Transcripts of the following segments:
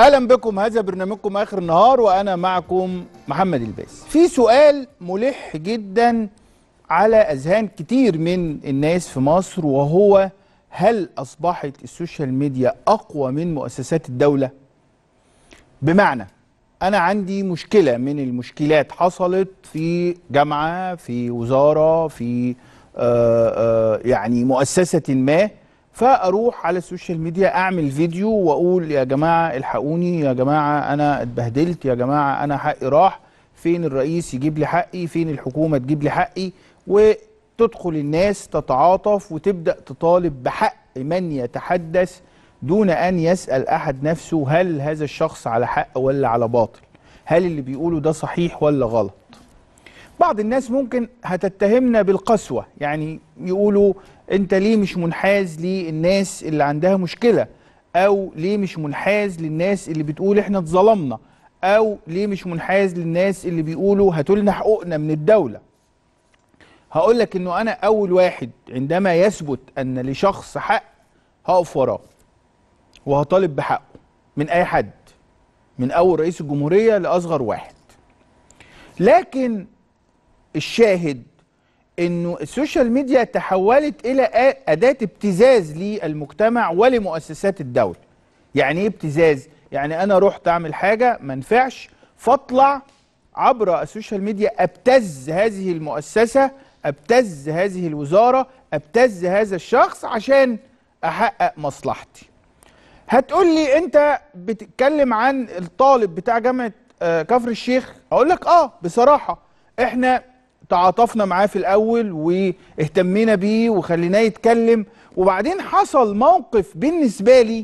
اهلا بكم هذا برنامجكم اخر النهار وانا معكم محمد الباس في سؤال ملح جدا على اذهان كتير من الناس في مصر وهو هل اصبحت السوشيال ميديا اقوى من مؤسسات الدوله بمعنى انا عندي مشكله من المشكلات حصلت في جامعه في وزاره في آآ آآ يعني مؤسسه ما فاروح على السوشيال ميديا اعمل فيديو واقول يا جماعه الحقوني يا جماعه انا اتبهدلت يا جماعه انا حقي راح فين الرئيس يجيب لي حقي فين الحكومه تجيب لي حقي وتدخل الناس تتعاطف وتبدا تطالب بحق من يتحدث دون ان يسال احد نفسه هل هذا الشخص على حق ولا على باطل هل اللي بيقوله ده صحيح ولا غلط بعض الناس ممكن هتتهمنا بالقسوة يعني يقولوا انت ليه مش منحاز للناس اللي عندها مشكلة او ليه مش منحاز للناس اللي بتقول احنا اتظلمنا او ليه مش منحاز للناس اللي بيقولوا هاتولنا حقوقنا من الدولة هقول لك انه انا اول واحد عندما يثبت ان لشخص حق هقف وراه وهطالب بحقه من اي حد من اول رئيس الجمهورية لاصغر واحد لكن الشاهد انه السوشيال ميديا تحولت الى اداه ابتزاز للمجتمع ولمؤسسات الدوله يعني ايه ابتزاز يعني انا رحت اعمل حاجه ما نفعش فاطلع عبر السوشيال ميديا ابتز هذه المؤسسه ابتز هذه الوزاره ابتز هذا الشخص عشان احقق مصلحتي هتقول لي انت بتتكلم عن الطالب بتاع جامعه آه كفر الشيخ اقول لك اه بصراحه احنا تعاطفنا معاه في الاول واهتمينا بيه وخليناه يتكلم وبعدين حصل موقف بالنسبه لي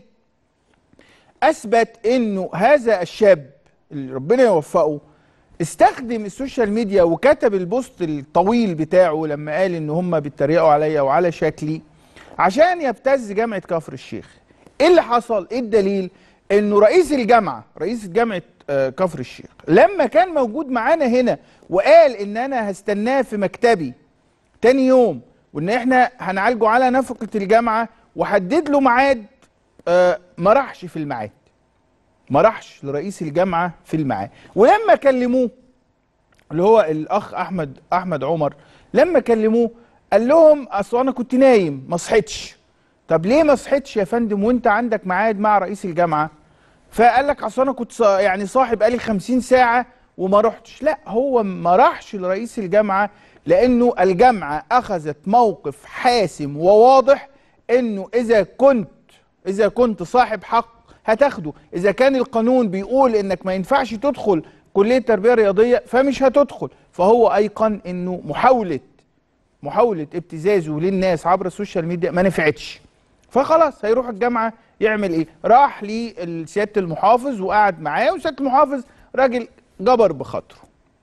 اثبت انه هذا الشاب اللي ربنا يوفقه استخدم السوشيال ميديا وكتب البوست الطويل بتاعه لما قال ان هم بيتريقوا عليا وعلى شكلي عشان يبتز جامعه كفر الشيخ ايه اللي حصل ايه الدليل انه رئيس الجامعه رئيس جامعه كفر الشيخ لما كان موجود معانا هنا وقال ان انا هستناه في مكتبي تاني يوم وان احنا هنعالجه على نفقه الجامعه وحدد له ميعاد آه ما راحش في الميعاد ما راحش لرئيس الجامعه في الميعاد ولما كلموه اللي هو الاخ احمد احمد عمر لما كلموه قال لهم اصل انا كنت نايم ما صحيتش طب ليه ما صحيتش يا فندم وانت عندك ميعاد مع رئيس الجامعه فقال لك اصل انا كنت يعني صاحي بقالي 50 ساعه وما رحتش لا هو ما راحش لرئيس الجامعه لانه الجامعه اخذت موقف حاسم وواضح انه اذا كنت اذا كنت صاحب حق هتاخده اذا كان القانون بيقول انك ما ينفعش تدخل كليه تربيه رياضيه فمش هتدخل فهو ايقن انه محاوله محاوله ابتزازه للناس عبر السوشيال ميديا ما نفعتش فخلاص هيروح الجامعه يعمل ايه راح لسياده المحافظ وقعد معاه وسياده المحافظ راجل جبر بخاطره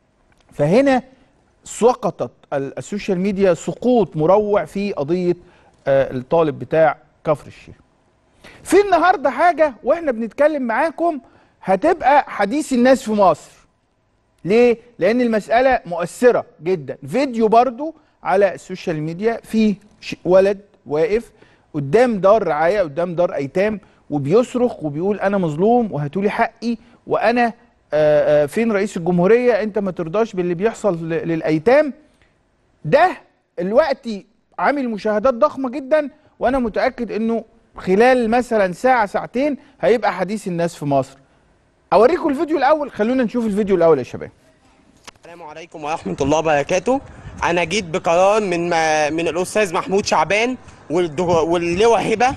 فهنا سقطت السوشيال ميديا سقوط مروع في قضيه الطالب بتاع كفر الشيخ في النهارده حاجه واحنا بنتكلم معاكم هتبقى حديث الناس في مصر ليه لان المساله مؤثره جدا فيديو برضو على السوشيال ميديا في ولد واقف قدام دار رعايه قدام دار ايتام وبيصرخ وبيقول انا مظلوم وهاتولي حقي وانا آآ آآ فين رئيس الجمهوريه انت ما ترضاش باللي بيحصل للايتام ده دلوقتي عامل مشاهدات ضخمه جدا وانا متاكد انه خلال مثلا ساعه ساعتين هيبقى حديث الناس في مصر اوريكم الفيديو الاول خلونا نشوف الفيديو الاول يا شباب السلام عليكم ورحمه الله وبركاته انا جيت بقرار من من الاستاذ محمود شعبان واللواء هبه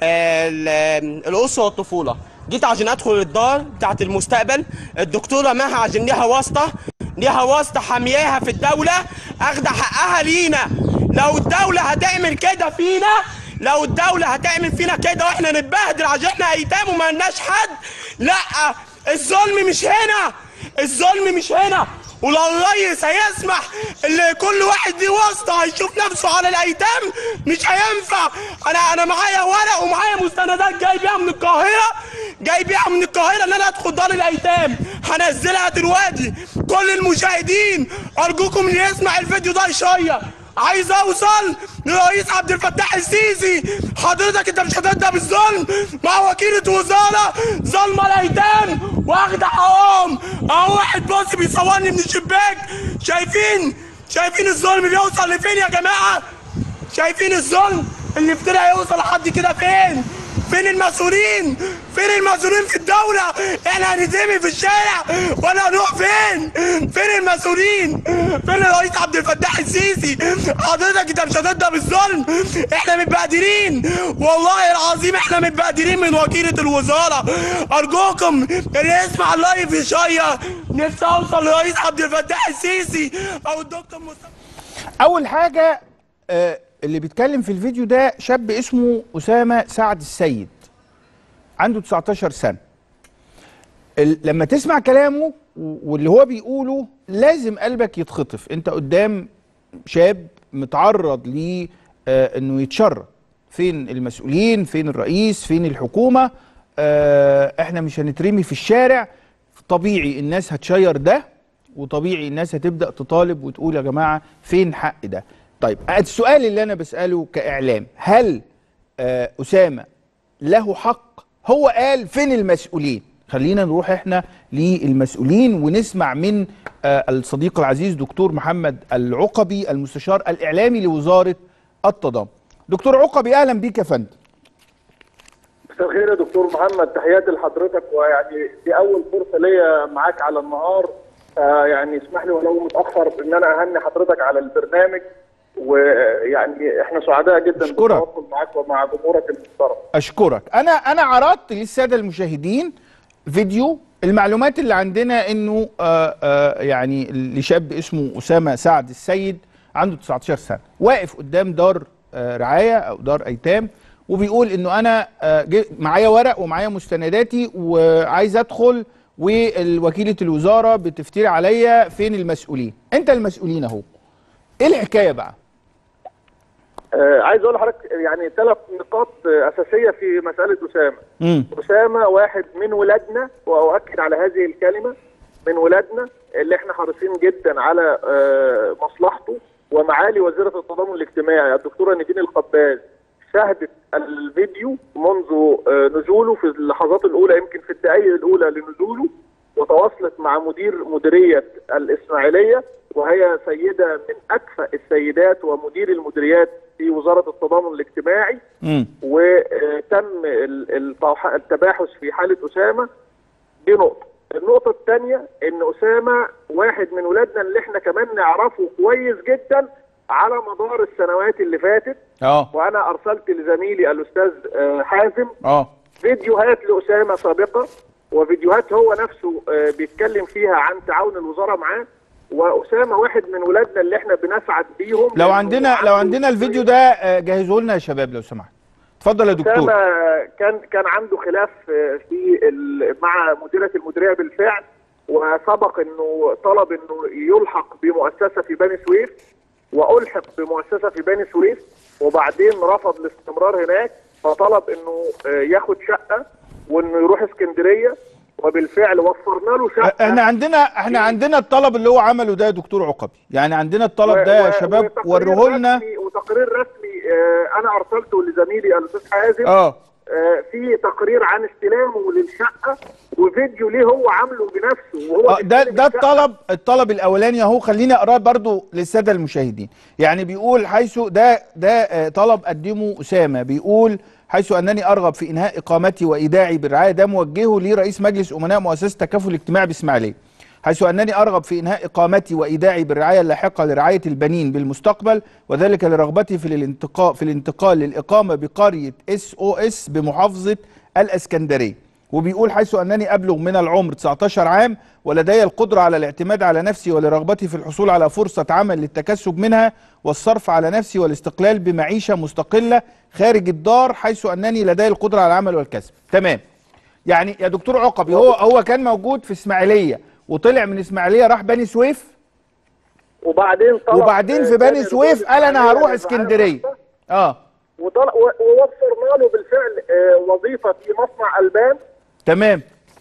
الاسره والطفوله جيت عشان ادخل الدار بتاعت المستقبل الدكتوره مها عشان ليها واسطه ليها واسطه حامياها في الدوله اخده حقها لينا لو الدوله هتعمل كده فينا لو الدوله هتعمل فينا كده واحنا نتبهدل عشان احنا ايتام وما لناش حد لا الظلم مش هنا الظلم مش هنا ولو الريس هيسمح اللي كل واحد ليه واسطه هيشوف نفسه على الايتام مش هينفع انا انا معايا ورق ومعايا مستندات جاي بيها من القاهره جاي بيها من القاهره ان انا ادخل دار الايتام هنزلها دلوقتي كل المشاهدين ارجوكم اللي يسمع الفيديو ده يشير عايز اوصل لرئيس عبد الفتاح السيسي حضرتك انت مش هتبدا بالظلم مع وكيله وزاره ظلمه الايتام واخده حقهم اهو واحد بص بيصورني من الشباك شايفين شايفين الظلم بيوصل لفين يا جماعه شايفين الظلم اللي ابتدى يوصل لحد كده فين فين المسؤولين فين المسؤولين في الدولة احنا هنترمي في الشارع ولا هنروح فين فين المسؤولين فين الرئيس عبد الفتاح السيسي حضرتك انت مش هتبدا بالظلم احنا متبهدلين والله العظيم احنا متبهدلين من وكيلة الوزارة ارجوكم اللي يسمع اللايف يشير نفسي اوصل لرئيس عبد الفتاح السيسي او الدكتور مصطفى اول حاجه آه، اللي بيتكلم في الفيديو ده شاب اسمه اسامه سعد السيد عنده 19 سنه ال- لما تسمع كلامه و- واللي هو بيقوله لازم قلبك يتخطف انت قدام شاب متعرض ل آه، انه يتشرد فين المسؤولين فين الرئيس فين الحكومه آه، احنا مش هنترمي في الشارع طبيعي الناس هتشير ده وطبيعي الناس هتبدا تطالب وتقول يا جماعه فين حق ده طيب السؤال اللي انا بساله كاعلام هل آه، اسامه له حق هو قال فين المسؤولين خلينا نروح احنا للمسؤولين ونسمع من آه، الصديق العزيز دكتور محمد العقبي المستشار الاعلامي لوزاره التضامن دكتور عقبي اهلا بيك يا فندم مساء الخير يا دكتور محمد تحياتي لحضرتك ويعني دي اول فرصه ليا معاك على النهار آه يعني اسمح لي ولو متاخر ان انا اهني حضرتك على البرنامج ويعني احنا سعداء جدا أشكرك. بالتواصل معاك ومع جمهورك المحترم اشكرك انا انا عرضت للساده المشاهدين فيديو المعلومات اللي عندنا انه آه آه يعني لشاب اسمه اسامه سعد السيد عنده 19 سنه واقف قدام دار آه رعايه او دار ايتام وبيقول انه انا آه جي- معايا ورق ومعايا مستنداتي وعايز ادخل والوكيله الوزاره بتفتري عليا فين المسؤولين انت المسؤولين اهو ايه الحكايه بقى آه عايز اقول لحضرتك يعني ثلاث نقاط آه، اساسيه في مساله اسامه امم أسامة واحد من ولادنا وأؤكد على هذه الكلمة من ولادنا اللي احنا حريصين جدا على آه، مصلحته ومعالي وزيرة التضامن الاجتماعي الدكتورة نيفين الخباز شاهدت الفيديو منذ آه، نزوله في اللحظات الأولى يمكن في الدقائق الأولى لنزوله وتواصلت مع مدير مديرية الإسماعيلية وهي سيدة من أكفأ السيدات ومدير المديريات في وزارة التضامن الاجتماعي امم وتم ال- الطوح- التباحث في حالة أسامة دي نقطة النقطة الثانية إن أسامة واحد من ولادنا اللي إحنا كمان نعرفه كويس جدا على مدار السنوات اللي فاتت اه وأنا أرسلت لزميلي الأستاذ آه، حازم اه فيديوهات لأسامة سابقة وفيديوهات هو نفسه آه، بيتكلم فيها عن تعاون الوزارة معاه وأسامة واحد من ولادنا اللي إحنا بنسعد بيهم لو إنه عندنا لو عنده عندنا الفيديو ده آه، جهزوه لنا يا شباب لو سمحت اتفضل يا دكتور أسامة كان كان عنده خلاف آه، في ال- مع مديرة المديرية بالفعل وسبق انه طلب انه يلحق بمؤسسة في بني سويف والحق بمؤسسة في بني سويف وبعدين رفض الاستمرار هناك فطلب انه آه، ياخد شقة وانه يروح اسكندرية وبالفعل وفرنا له شقة احنا عندنا احنا عندنا الطلب اللي هو عمله ده يا دكتور عقبي يعني عندنا الطلب ده يا و- شباب وتقرير وريه لنا رسمي- وتقرير رسمي آه، انا ارسلته لزميلي الاستاذ حازم اه آه، في تقرير عن استلامه للشقه وفيديو ليه هو عامله بنفسه وهو آه، ده بيستلم ده الشقة. الطلب الطلب الاولاني اهو خليني اقراه برضو للساده المشاهدين يعني بيقول حيث ده ده آه، طلب قدمه اسامه بيقول حيث انني ارغب في انهاء اقامتي وايداعي بالرعايه ده موجهه لرئيس مجلس امناء مؤسسه التكافل الاجتماعي باسماعيليه حيث انني ارغب في انهاء اقامتي وايداعي بالرعايه اللاحقه لرعايه البنين بالمستقبل وذلك لرغبتي في الانتقال في الانتقال للاقامه بقريه اس او اس بمحافظه الاسكندريه وبيقول حيث انني ابلغ من العمر 19 عام ولدي القدره على الاعتماد على نفسي ولرغبتي في الحصول على فرصه عمل للتكسب منها والصرف على نفسي والاستقلال بمعيشه مستقله خارج الدار حيث انني لدي القدره على العمل والكسب تمام يعني يا دكتور عقبي هو هو كان موجود في اسماعيليه وطلع من اسماعيليه راح بني سويف وبعدين طلب وبعدين في آه، بني تاني سويف لدول قال انا هروح الإسماعيلية اسكندريه للرعاية اه وطل- و- ووفرنا له بالفعل آه، وظيفه في مصنع البان تمام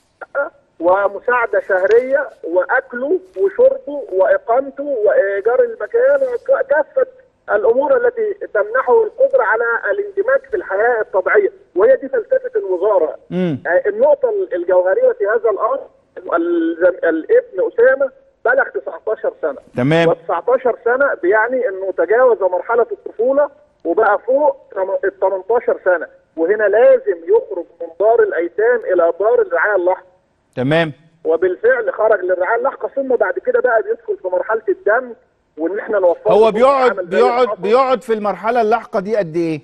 ومساعده شهريه واكله وشربه واقامته وايجار المكان وكافه الامور التي تمنحه القدره على الاندماج في الحياه الطبيعيه وهي دي فلسفه الوزاره امم آه، النقطه الجوهريه في هذا الامر الزم- الابن اسامه بلغ 19 سنه تمام و19 سنه بيعني انه تجاوز مرحله الطفوله وبقى فوق ال 18 سنه وهنا لازم يخرج من دار الايتام الى دار الرعايه اللحظه تمام وبالفعل خرج للرعايه اللحظه ثم بعد كده بقى بيدخل في مرحله الدم وان احنا نوفر هو له بيقعد عمل زي ما بيقعد حصل. بيقعد في المرحله اللاحقه دي قد ايه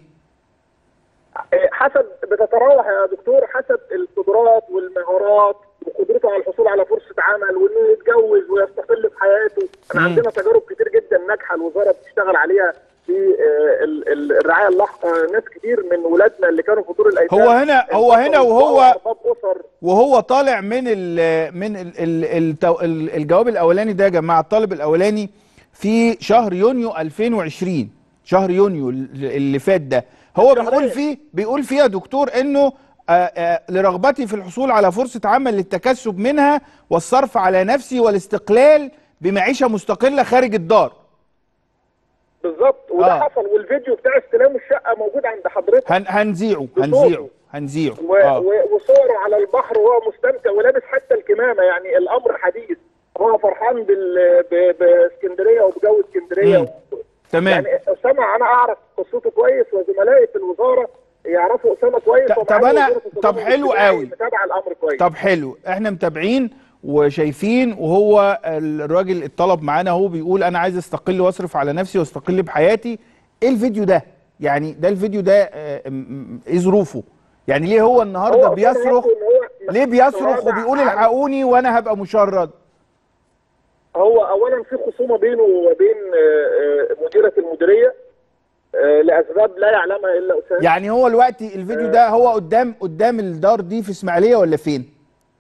إيه، حسب بتتراوح يا دكتور حسب القدرات والمهارات وقدرته على الحصول على فرصه عمل وانه يتجوز ويستقل في حياته، احنا مم. عندنا تجارب كتير جدا ناجحه الوزاره بتشتغل عليها في آه، ال- ال- الرعايه اللاحقه ناس كتير من ولادنا اللي كانوا في دور الايتام هو هنا هو هنا انفصلوا وهو أرباب اسر وهو طالع من ال من ال ال التو- ال الجواب الاولاني ده يا جماعه الطالب الاولاني في شهر يونيو 2020 شهر يونيو ال- اللي فات ده هو شهرين. بيقول فيه بيقول فيه يا دكتور انه آه، آه، لرغبتي في الحصول على فرصه عمل للتكسب منها والصرف على نفسي والاستقلال بمعيشه مستقله خارج الدار بالظبط وده آه. حصل والفيديو بتاع استلام الشقه موجود عند حضرتك هن هنذيعه بصوته. هنذيعه هنذيعه و... اه و... وصوره على البحر وهو مستمتع ولابس حتى الكمامه يعني الامر حديث هو فرحان بال... ب... باسكندريه وبجو اسكندريه مم. تمام يعني اسامه انا اعرف قصته كويس وزملائي في الوزاره يعرفوا اسامه كويس ط- طب ومعالي أنا- وزيرة التضامن طب حلو الاجتماعي قوي. متابع الامر كويس طب حلو احنا متابعين وشايفين وهو الراجل اتطلب معانا هو بيقول انا عايز استقل واصرف على نفسي واستقل بحياتي ايه الفيديو ده يعني ده الفيديو ده آه، م- م- ايه ظروفه يعني ليه هو النهارده هو أسامة بيصرخ يبدو إن هو ليه بيصرخ تراجع وبيقول عن- الحقوني وانا هبقى مشرد هو اولا في خصومه بينه وبين آه، آه، مديره المديريه آه، لاسباب لا يعلمها الا اسامه يعني هو دلوقتي الفيديو ده هو قدام قدام الدار دي في اسماعيليه ولا فين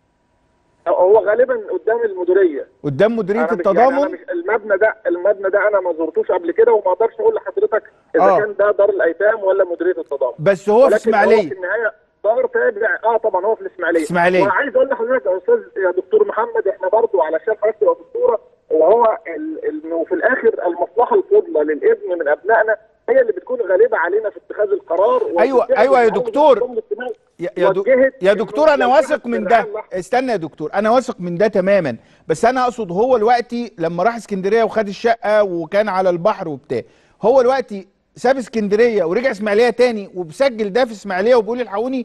هو غالبا قدام المديريه قدام مديريه أنا مش- يعني أنا التضامن مش المبنى ده المبنى ده انا ما زرتوش قبل كده وما اقدرش اقول لحضرتك اذا آه. كان ده دار الايتام ولا مديريه التضامن بس هو في ولكن اسماعيليه في النهايه دار تابع اه طبعا هو في الاسماعيليه إسماعيلية. وعايز اقول لحضرتك يا استاذ يا دكتور محمد احنا برضو علشان حضرتك تبقى دكتوره وهو ال- انه في الاخر المصلحه الفضلى للابن من ابنائنا هي اللي بتكون غالبه علينا في اتخاذ القرار أيوة، وبالفعل أيوة يا التعاون دكتور. التضامن الاجتماعي يا يا, دو وجهت يا إنه دكتور انا يلتحق واثق من ده بالرعاية اللحظة. استنى يا دكتور انا واثق من ده تماما بس انا اقصد هو دلوقتي لما راح اسكندريه وخد الشقه وكان على البحر وبتاع هو دلوقتي ساب اسكندريه ورجع اسماعيليه تاني وبسجل ده في اسماعيليه وبيقول الحقوني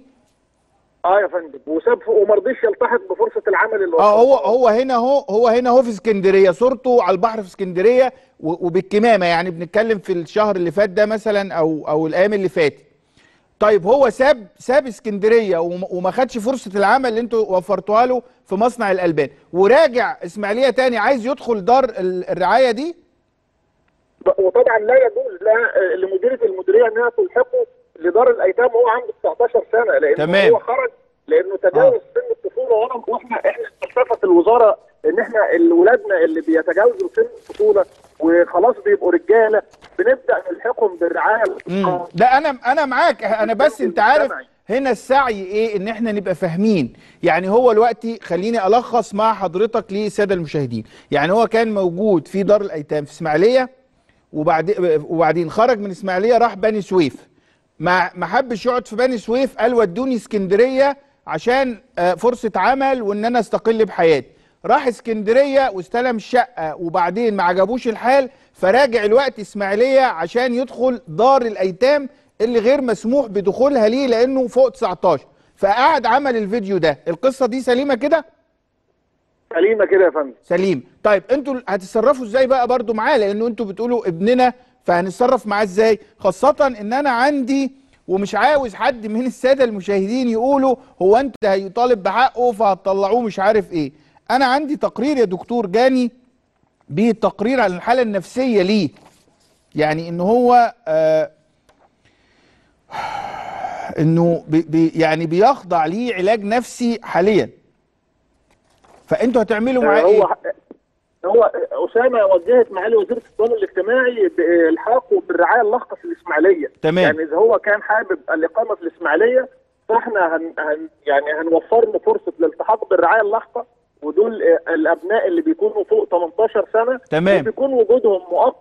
اه يا فندم وساب وما رضيش يلتحق بفرصه العمل اللي اه هو وفرها. هو هنا هو هو هنا هو في اسكندريه صورته على البحر في اسكندريه و- وبالكمامه يعني بنتكلم في الشهر اللي فات ده مثلا او او الايام اللي فاتت طيب هو ساب ساب اسكندريه وم- وما خدش فرصه العمل اللي انتوا وفرتوها له في مصنع الالبان وراجع اسماعيليه تاني عايز يدخل دار ال- الرعايه دي ب- وطبعا لا يجوز لا آه، لمديريه المديريه انها تلحقه لدار الايتام وهو عنده 19 سنه لانه تمام. هو خرج لانه تجاوز سن الطفوله وانا واحنا احنا فلسفه الوزاره ان احنا ولادنا اللي بيتجاوزوا سن الطفوله وخلاص بيبقوا رجاله بنبدا نلحقهم بالرعايه مم. ده انا انا معاك انا بس انت عارف هنا السعي ايه ان احنا نبقى فاهمين يعني هو دلوقتي خليني الخص مع حضرتك للساده المشاهدين يعني هو كان موجود في دار الايتام في اسماعيليه وبعد وبعدين خرج من اسماعيليه راح بني سويف ما ما حبش يقعد في بني سويف قال ودوني اسكندريه عشان آه، فرصه عمل وان انا استقل بحياتي راح اسكندريه واستلم الشقه وبعدين ما عجبوش الحال فراجع الوقت اسماعيليه عشان يدخل دار الايتام اللي غير مسموح بدخولها ليه لانه فوق 19 فقعد عمل الفيديو ده القصه دي سليمه كده سليمه كده يا فندم سليم طيب انتوا هتتصرفوا ازاي بقى برضو معاه لانه انتوا بتقولوا ابننا فهنتصرف معاه ازاي خاصة ان انا عندي ومش عاوز حد من السادة المشاهدين يقولوا هو انت هيطالب بحقه فهتطلعوه مش عارف ايه انا عندي تقرير يا دكتور جاني بتقرير عن الحالة النفسية ليه يعني ان هو آه انه بي بي يعني بيخضع ليه علاج نفسي حاليا فانتوا هتعملوا معاه ايه هو هو اسامه وجهت معالي وزيره التضامن الاجتماعي بالحاقه بالرعايه اللحقه في الاسماعيليه تمام. يعني اذا هو كان حابب الاقامه في الاسماعيليه فاحنا هن هن يعني هنوفر له فرصه الالتحاق بالرعايه اللحقه ودول آه، الابناء اللي بيكونوا فوق 18 سنه تمام. وبيكون وجودهم مؤقت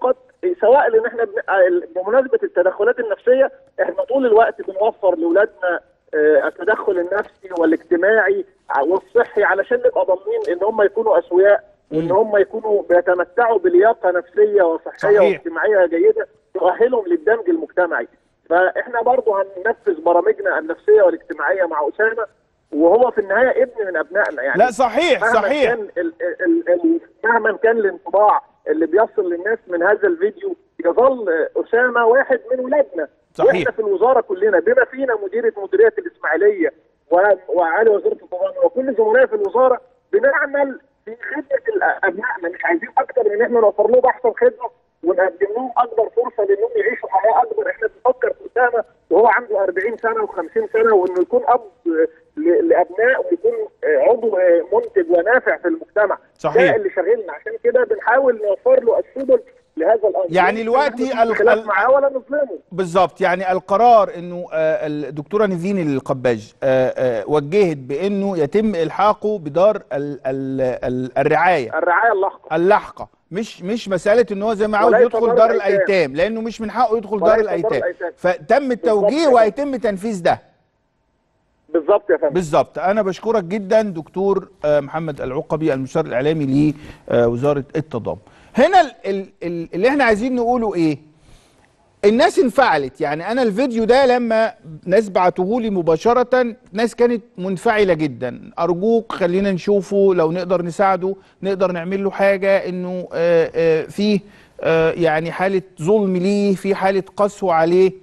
سواء لان احنا بن- آه، بمناسبه التدخلات النفسيه احنا طول الوقت بنوفر لاولادنا آه، التدخل النفسي والاجتماعي ع- والصحي علشان نبقى ضامنين ان هم يكونوا اسوياء وان هم يكونوا بيتمتعوا بلياقه نفسيه وصحيه صحيح. واجتماعيه جيده تؤهلهم للدمج المجتمعي فاحنا برضه هننفذ برامجنا النفسيه والاجتماعيه مع اسامه وهو في النهايه ابن من ابنائنا يعني لا صحيح مهما صحيح كان ال ال ال مهما كان الانطباع اللي بيصل للناس من هذا الفيديو يظل اسامه واحد من ولادنا صحيح. واحنا في الوزاره كلنا بما فينا مديره مديريه الاسماعيليه و- وعلي وزيره التضامن وكل زملائي في الوزاره بنعمل في خدمه ال- ابنائنا مش عايزين اكتر من ان احنا نوفر لهم احسن خدمه ونقدم لهم اكبر فرصه لانهم يعيشوا حياه اكبر احنا بنفكر في اسامه وهو عنده 40 سنه و50 سنه وانه يكون اب ل- لابناء ويكون عضو منتج ونافع في المجتمع صحيح. ده اللي شاغلنا عشان كده بنحاول نوفر له السبل لهذا الامر يعني مش دلوقتي نحن ال- خلاف ال- معاه ولا نظلمه بالظبط يعني القرار انه آه، الدكتوره نيفين القباج آه، آه، وجهت بانه يتم الحاقه بدار ال ال ال الرعايه الرعايه اللاحقه اللاحقه مش مش مساله ان هو زي ما عاوز وليس يدخل دار دار الأيتام. الايتام لانه مش من حقه يدخل دار وليس دار الايتام الأيتام. فتم التوجيه كده. وهيتم تنفيذ ده بالظبط يا فندم بالظبط انا بشكرك جدا دكتور آه، محمد العقبي المستشار الاعلامي لوزاره التضامن هنا ال- ال- ال- اللي احنا عايزين نقوله ايه الناس انفعلت يعني انا الفيديو ده لما ناس بعتوه لي مباشره ناس كانت منفعله جدا ارجوك خلينا نشوفه لو نقدر نساعده نقدر نعمل له حاجه انه آه، آه، فيه آه، يعني حاله ظلم ليه في حاله قسوه عليه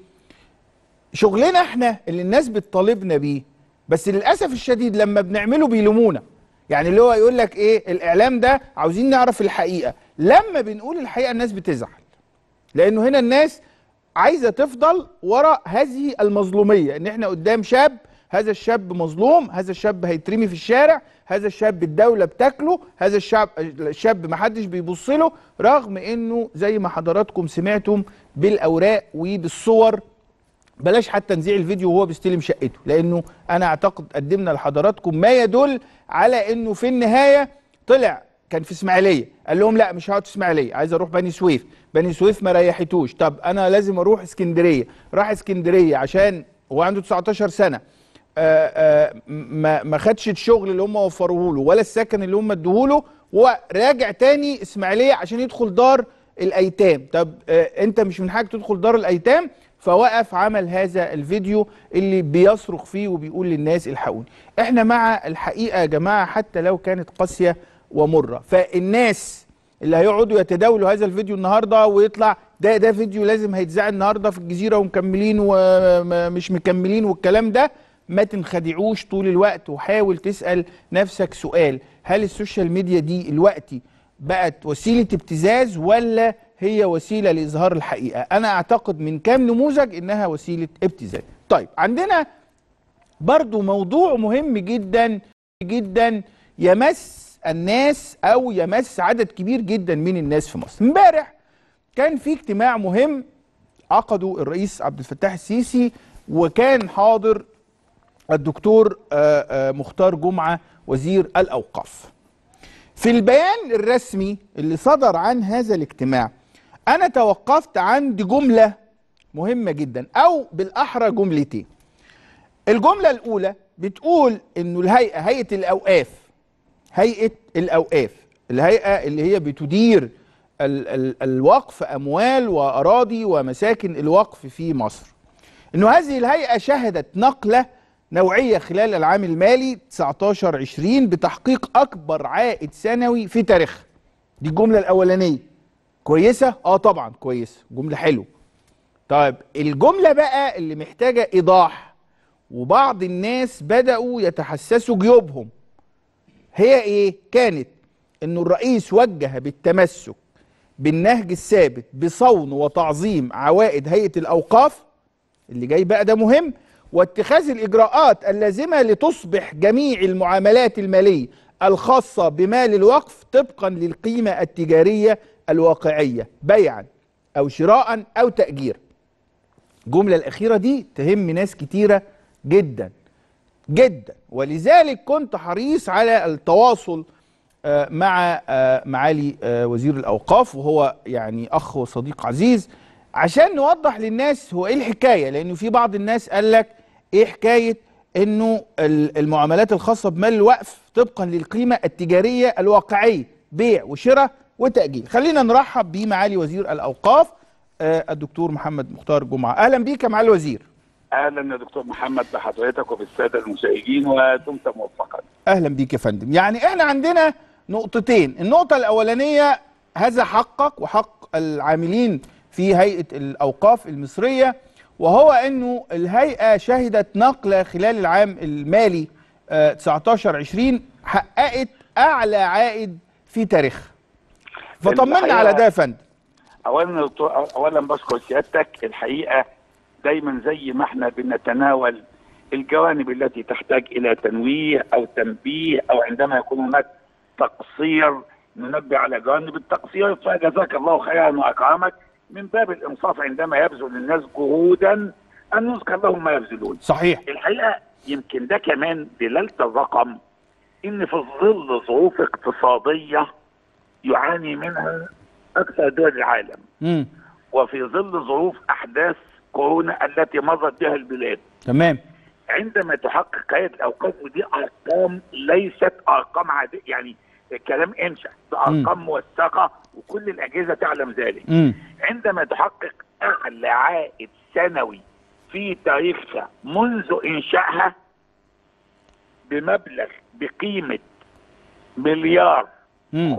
شغلنا احنا اللي الناس بتطالبنا بيه بس للاسف الشديد لما بنعمله بيلومونا يعني اللي هو يقول لك ايه الاعلام ده عاوزين نعرف الحقيقه لما بنقول الحقيقه الناس بتزعل لانه هنا الناس عايزه تفضل وراء هذه المظلوميه ان احنا قدام شاب هذا الشاب مظلوم هذا الشاب هيترمي في الشارع هذا الشاب الدوله بتاكله هذا الشاب الشاب ما حدش بيبص له رغم انه زي ما حضراتكم سمعتم بالاوراق وبالصور بلاش حتى نذيع الفيديو وهو بيستلم شقته لانه انا اعتقد قدمنا لحضراتكم ما يدل على انه في النهايه طلع كان في اسماعيليه قال لهم لا مش هقعد في اسماعيليه عايز اروح بني سويف بني سويف ما ريحتوش طب انا لازم اروح اسكندريه راح اسكندريه عشان هو عنده 19 سنه آه، آه، ما ما خدش الشغل اللي هم وفروه له ولا السكن اللي هم ادوه له وراجع تاني اسماعيليه عشان يدخل دار الايتام طب آه، انت مش من حقك تدخل دار الايتام فوقف عمل هذا الفيديو اللي بيصرخ فيه وبيقول للناس الحقوني احنا مع الحقيقه يا جماعه حتى لو كانت قاسيه ومره فالناس اللي هيقعدوا يتداولوا هذا الفيديو النهارده ويطلع ده ده فيديو لازم هيتذاع النهارده في الجزيره ومكملين ومش مكملين والكلام ده ما تنخدعوش طول الوقت وحاول تسال نفسك سؤال هل السوشيال ميديا دي دلوقتي بقت وسيله ابتزاز ولا هي وسيله لاظهار الحقيقه انا اعتقد من كام نموذج انها وسيله ابتزاز طيب عندنا برضو موضوع مهم جدا جدا يمس الناس او يمس عدد كبير جدا من الناس في مصر امبارح كان في اجتماع مهم عقده الرئيس عبد الفتاح السيسي وكان حاضر الدكتور آه، آه، مختار جمعه وزير الاوقاف في البيان الرسمي اللي صدر عن هذا الاجتماع انا توقفت عند جمله مهمه جدا او بالاحرى جملتين الجمله الاولى بتقول انه الهيئه هيئه الاوقاف هيئه الاوقاف الهيئه اللي هي بتدير ال ال الوقف اموال واراضي ومساكن الوقف في مصر انه هذه الهيئه شهدت نقله نوعيه خلال العام المالي 19 20 بتحقيق اكبر عائد سنوي في تاريخها دي الجمله الاولانيه كويسه اه طبعا كويسه جمله حلوه طيب الجمله بقى اللي محتاجه ايضاح وبعض الناس بداوا يتحسسوا جيوبهم هي ايه كانت انه الرئيس وجه بالتمسك بالنهج الثابت بصون وتعظيم عوائد هيئه الاوقاف اللي جاي بقى ده مهم واتخاذ الاجراءات اللازمه لتصبح جميع المعاملات الماليه الخاصه بمال الوقف طبقا للقيمه التجاريه الواقعيه بيعا او شراء او تاجير الجمله الاخيره دي تهم ناس كتيره جدا جدا ولذلك كنت حريص على التواصل آه، مع آه، معالي آه، وزير الاوقاف وهو يعني اخ وصديق عزيز عشان نوضح للناس هو ايه الحكايه لانه في بعض الناس قال لك ايه حكايه انه ال- المعاملات الخاصه بمال الوقف طبقا للقيمه التجاريه الواقعيه بيع وشراء وتاجيل خلينا نرحب بمعالي وزير الاوقاف آه، الدكتور محمد مختار جمعه اهلا بيك يا معالي الوزير اهلا يا دكتور محمد بحضرتك وبالساده المشاهدين ودمت موفقا. اهلا بيك يا فندم يعني احنا عندنا نقطتين النقطة الأولانية هذا حقك وحق العاملين في هيئة الأوقاف المصرية وهو أنه الهيئة شهدت نقلة خلال العام المالي آه، 19 20 حققت أعلى عائد في تاريخها فطمنا الحقيقة- على ده يا فندم اولا يا دكتور اولا بشكر سيادتك الحقيقه دايما زي ما احنا بنتناول الجوانب التي تحتاج الى تنويه او تنبيه او عندما يكون هناك تقصير ننبه على جوانب التقصير فجزاك الله خيرا واكرمك من باب الانصاف عندما يبذل الناس جهودا ان يذكر لهم ما يبذلون. صحيح الحقيقه يمكن ده كمان دلاله الرقم ان في ظل ظروف اقتصاديه يعاني منها اكثر دول العالم مم. وفي ظل ظروف احداث كورونا التي مرت بها البلاد تمام عندما تحقق هيئه الاوقاف ودي ارقام ليست ارقام عاديه يعني الكلام انشا ده ارقام موثقه وكل الاجهزه تعلم ذلك مم. عندما تحقق اعلى عائد سنوي في تاريخها منذ انشائها بمبلغ بقيمه مليار مم.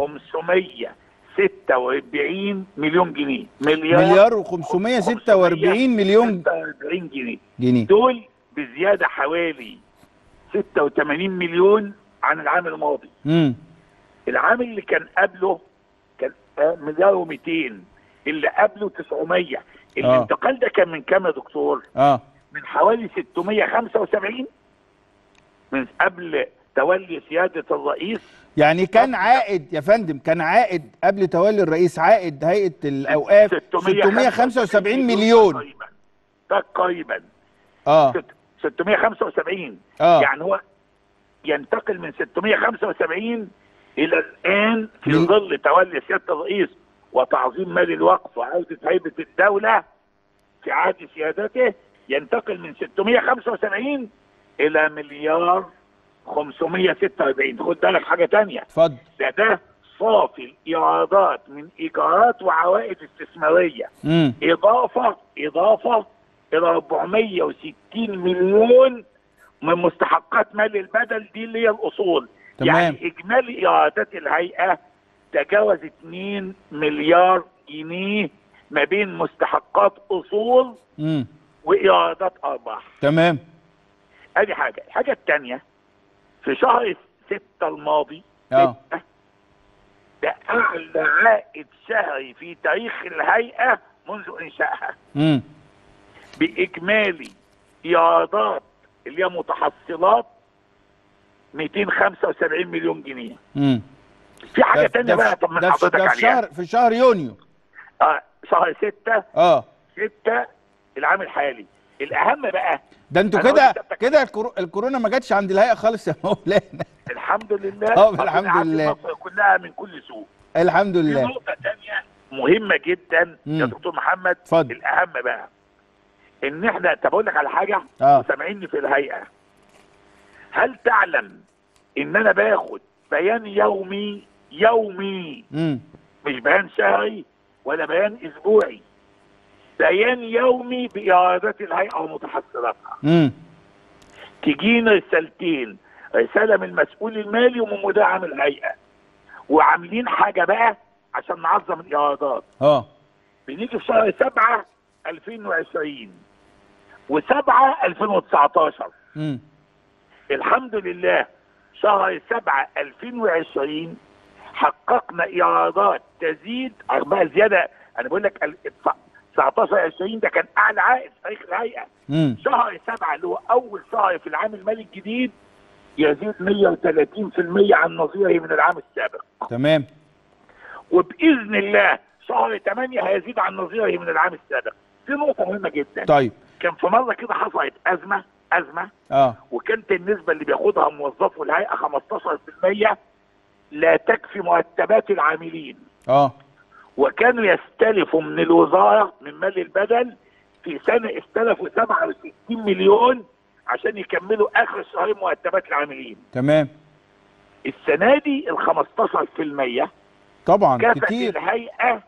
546 مليون جنيه مليار مليار و546 مليون 46 جنيه جنيه دول بزياده حوالي 86 مليون عن العام الماضي مم. العام اللي كان قبله كان آه، مليار و200 اللي قبله 900 الانتقال ده كان من كام يا دكتور؟ اه من حوالي 675 من قبل تولي سياده الرئيس يعني كان عائد يا فندم كان عائد قبل تولي الرئيس عائد هيئة الأوقاف 675 مليون تقريبا تقريبا اه ست- 675 آه. يعني هو ينتقل من 675 الى الان في مل- ظل تولي سياده الرئيس وتعظيم مال الوقف وعوده هيبه الدوله في عهد سيادته ينتقل من 675 الى مليار 546 خد بالك حاجه تانية اتفضل ده ده صافي الايرادات من ايجارات وعوائد استثماريه امم اضافه اضافه الى 460 مليون من مستحقات مال البدل دي اللي هي الاصول تمام. يعني اجمالي ايرادات الهيئه تجاوز 2 مليار جنيه ما بين مستحقات اصول امم وايرادات ارباح تمام ادي حاجه الحاجه الثانيه في شهر 6 الماضي اه ستة، ده اعلى عائد شهري في تاريخ الهيئه منذ انشائها امم باجمالي ايرادات اللي هي متحصلات 275 مليون جنيه امم في حاجه ده تانية بقى طب من ده في حضرتك ده في عليها شهر في شهر يونيو آه شهر 6 اه 6 العام الحالي الاهم بقى ده انتوا أنا كده قلت لك- كده الكورو- الكورونا ما جاتش عند الهيئه خالص يا مولانا الحمد لله آه، ربنا الحمد يعافي لله. مصر كلها من كل سوء الحمد في لله نقطة تانية مهمة جدا يا مم. دكتور محمد اتفضل. الأهم بقى إن إحنا طب أقول لك على حاجة آه. سامعيني في الهيئة هل تعلم إن أنا باخد بيان يومي يومي امم مش بيان شهري ولا بيان أسبوعي بيان يومي بإيرادات الهيئة ومتحصلاتها امم تجينا رسالتين رسالة من المسؤول المالي ومن مدير عام الهيئة وعاملين حاجة بقى عشان نعظم الإيرادات اه بنيجي في شهر 7 2020 و7 2019 امم الحمد لله شهر 7 2020 حققنا ايرادات تزيد بقى زياده انا بقول لك ال- 19 20 ده كان اعلى عائد في تاريخ الهيئه امم شهر 7 اللي هو اول شهر في العام المالي الجديد يزيد 130% عن نظيره من العام السابق تمام وباذن الله شهر 8 هيزيد عن نظيره من العام السابق في نقطه مهمه جدا طيب كان في مره كده حصلت ازمه ازمه اه وكانت النسبه اللي بياخدها موظفو الهيئه 15% لا تكفي مرتبات العاملين اه وكانوا يستلفوا من الوزاره من مال البدل في سنه استلفوا 67 مليون عشان يكملوا اخر شهرين مرتبات العاملين تمام السنه دي ال 15% طبعا كفت كتير الهيئه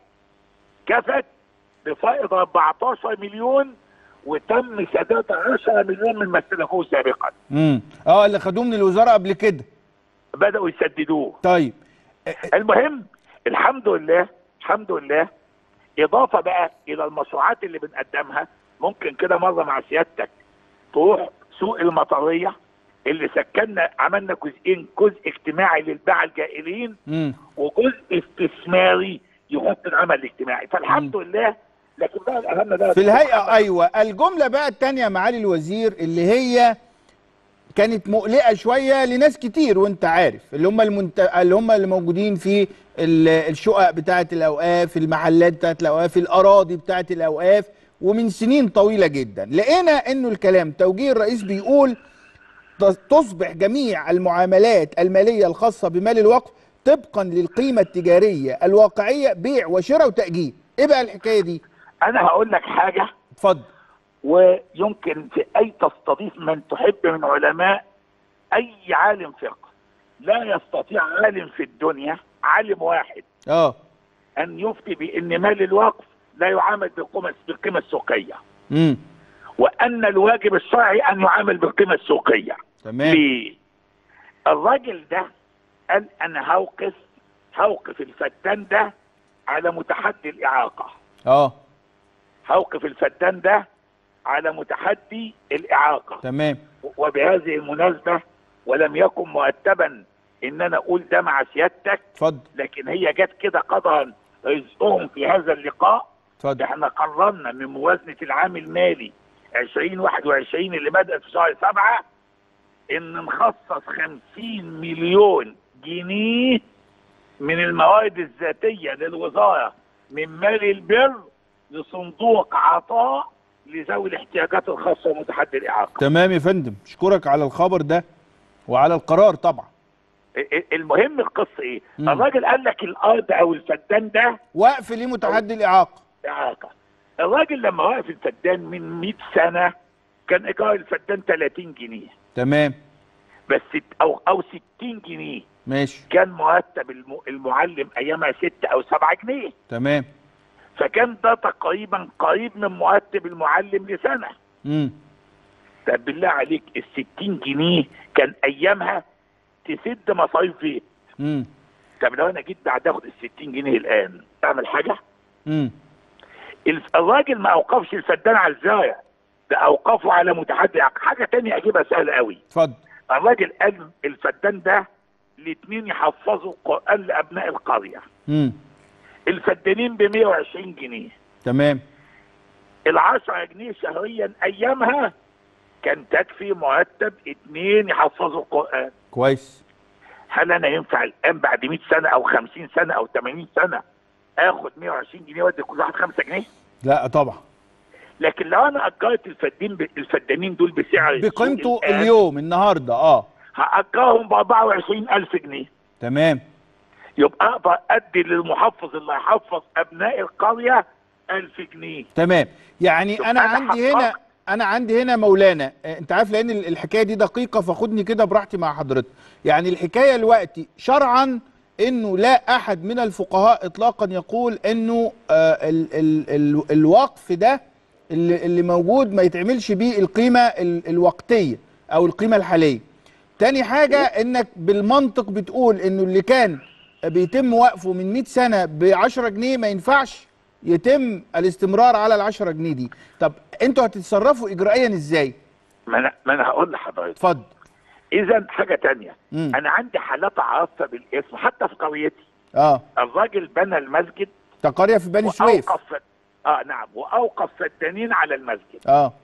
كفت بفائض 14 مليون وتم سداد 10 مليون من ما استلفوه سابقا امم اه اللي خدوه من الوزاره قبل كده بداوا يسددوه طيب المهم الحمد لله الحمد لله اضافه بقى الى المشروعات اللي بنقدمها ممكن كده مره مع سيادتك تروح سوق المطريه اللي سكننا عملنا جزئين جزء اجتماعي للباعة الجائلين امم وجزء استثماري يغطي العمل الاجتماعي فالحمد لله لكن بقى الاهم بقى في الهيئه ايوه الجمله بقى الثانيه معالي الوزير اللي هي كانت مقلقه شويه لناس كتير وانت عارف اللي هم المنت... اللي هم اللي موجودين في ال- الشقق بتاعه الاوقاف المحلات بتاعه الاوقاف الاراضي بتاعه الاوقاف ومن سنين طويله جدا لقينا انه الكلام توجيه الرئيس بيقول تص- تصبح جميع المعاملات الماليه الخاصه بمال الوقف طبقا للقيمه التجاريه الواقعيه بيع وشراء وتاجير ايه بقى الحكايه دي انا هقول لك حاجه اتفضل ويمكن في اي تستضيف من تحب من علماء اي عالم فقه لا يستطيع عالم في الدنيا عالم واحد اه ان يفتي بان مال الوقف لا يعامل بالقيمه بالقيمه السوقيه امم وان الواجب الشرعي ان يعامل بالقيمه السوقيه تمام ليه؟ الراجل ده قال انا هوقف هوقف الفدان ده على متحدي الاعاقه اه هوقف الفدان ده على متحدي الاعاقه تمام وبهذه المناسبة ولم يكن مؤدبا ان انا اقول ده مع سيادتك اتفضل لكن هي جت كده قدرا رزقهم في هذا اللقاء اتفضل احنا قررنا من موازنة العام المالي 2021 اللي بدأت في شهر سبعة ان نخصص 50 مليون جنيه من الموارد الذاتية للوزارة من مال البر لصندوق عطاء لذوي الاحتياجات الخاصة ومتحدي الإعاقة تمام يا فندم اشكرك على الخبر ده وعلى القرار طبعا المهم القصه ايه؟ مم. الراجل قال لك الارض او الفدان ده وقف ليه متحدي الاعاقه اعاقه. الراجل لما وقف الفدان من 100 سنه كان ايجار الفدان 30 جنيه تمام بس ست- او او 60 جنيه ماشي كان مرتب الم- المعلم ايامها 6 او 7 جنيه تمام فكان ده تقريبا قريب من مرتب المعلم لسنه امم طب بالله عليك ال 60 جنيه كان ايامها تسد مصاريف بيت امم طب لو انا جيت بعد اخد ال 60 جنيه الان اعمل حاجه؟ امم الف- الراجل ما اوقفش الفدان على الزارع ده اوقفه على متحدي عق- حاجه تانية اجيبها سهله قوي اتفضل الراجل قال الفدان ده الاثنين يحفظوا القران لابناء القريه امم الفدانين ب 120 جنيه تمام ال 10 جنيه شهريا ايامها كان تكفي مرتب اثنين يحفظوا القران كويس هل انا ينفع الان بعد 100 سنه او 50 سنه او 80 سنه اخد 120 جنيه وادي كل واحد 5 جنيه لا طبعا لكن لو انا اجرت الفدين ب... الفدانين دول بسعر السوق بقيمته الآن، اليوم النهارده اه هاجرهم ب 24000 جنيه تمام يبقى اقدر ادي للمحفظ اللي هيحفظ ابناء القريه 1000 جنيه تمام يعني شوف انا أنا عندي هنا حققت- انا عندي هنا مولانا آه، انت عارف لان ال- الحكايه دي دقيقه فخدني كده براحتي مع حضرتك يعني الحكايه دلوقتي شرعا انه لا احد من الفقهاء اطلاقا يقول انه آه ال ال ال الوقف ده اللي, اللي موجود ما يتعملش بيه القيمه ال الوقتيه او القيمه الحاليه تاني حاجه انك بالمنطق بتقول انه اللي كان بيتم وقفه من 100 سنه ب 10 جنيه ما ينفعش يتم الاستمرار على ال 10 جنيه دي طب انتوا هتتصرفوا اجرائيا ازاي ما انا ما انا هقول لحضرتك اتفضل اذا حاجه تانية مم. انا عندي حالات عارفه بالاسم حتى في قريتي اه الراجل بنى المسجد ده قريه في بني سويف واوقف فد- اه نعم واوقف فدانين على المسجد اه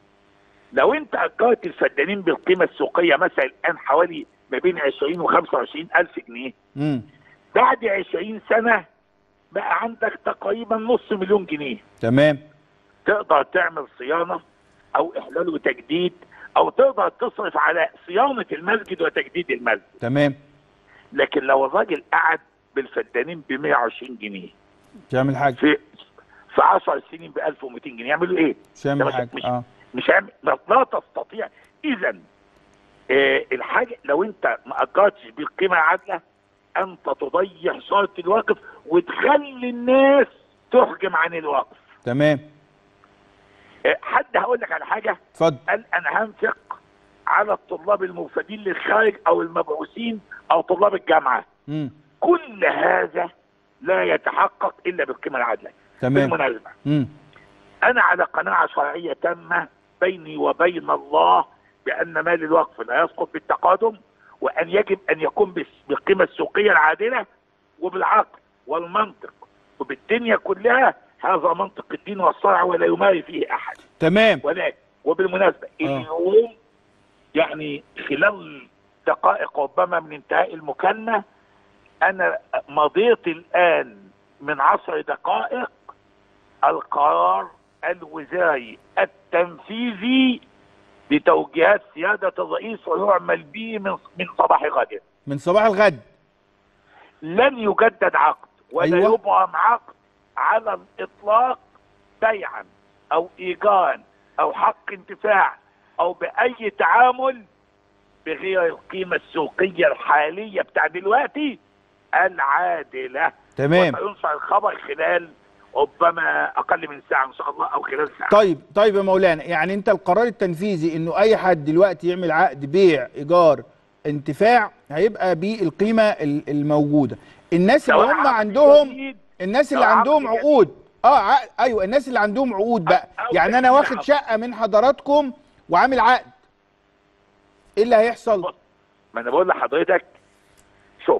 لو انت اجرت الفدانين بالقيمه السوقيه مثلا الان حوالي ما بين 20 و 25 الف جنيه امم بعد 20 سنه بقى عندك تقريبا نص مليون جنيه تمام تقدر تعمل صيانه او احلال وتجديد او تقدر تصرف على صيانه المسجد وتجديد المسجد تمام لكن لو الراجل قعد بالفدانين ب 120 جنيه مش هيعمل حاجه في في 10 سنين ب 1200 جنيه يعملوا ايه؟ مش هيعمل ده مش- حاجه مش- اه مش هيعمل لا لا تستطيع اذا آه الحاجه لو انت ما اجرتش بالقيمه العادله انت تضيع صوره الوقف وتخلي الناس تحجم عن الوقف تمام آه حد هقول لك على حاجه اتفضل قال انا هنفق على الطلاب الموفدين للخارج او المبعوثين او طلاب الجامعه امم كل هذا لا يتحقق الا بالقيمه العادله تمام بالمناسبه امم انا على قناعه شرعيه تامه بيني وبين الله بان مال الوقف لا يسقط بالتقادم وان يجب ان يكون بس- بالقيمه السوقيه العادله وبالعقل والمنطق وبالدنيا كلها هذا منطق الدين والشرع ولا يماري فيه احد تمام ولكن وبالمناسبه آه. اليوم يعني خلال دقائق ربما من انتهاء المكالمه انا مضيت الان من عشر دقائق القرار الوزاري التنفيذي لتوجيهات سياده الرئيس ويعمل به من من صباح غد من صباح الغد لن يجدد عقد ولا أيوة. يبرم عقد على الاطلاق بيعا او ايجارا او حق انتفاع او باي تعامل بغير القيمه السوقيه الحاليه بتاع دلوقتي العادله تمام وسينشر الخبر خلال ربما اقل من ساعه ان شاء الله او خلال ساعه طيب طيب يا مولانا يعني انت القرار التنفيذي انه اي حد دلوقتي يعمل عقد بيع ايجار انتفاع هيبقى بالقيمه ال- الموجوده الناس اللي سواء هم عقد عندهم جديد الناس اللي سواء عندهم عقد عقود اه عقد ايوه الناس اللي عندهم عقود بقى أو يعني انا تجديد واخد عقد. شقه من حضراتكم وعامل عقد ايه اللي هيحصل ما انا بقول لحضرتك شوف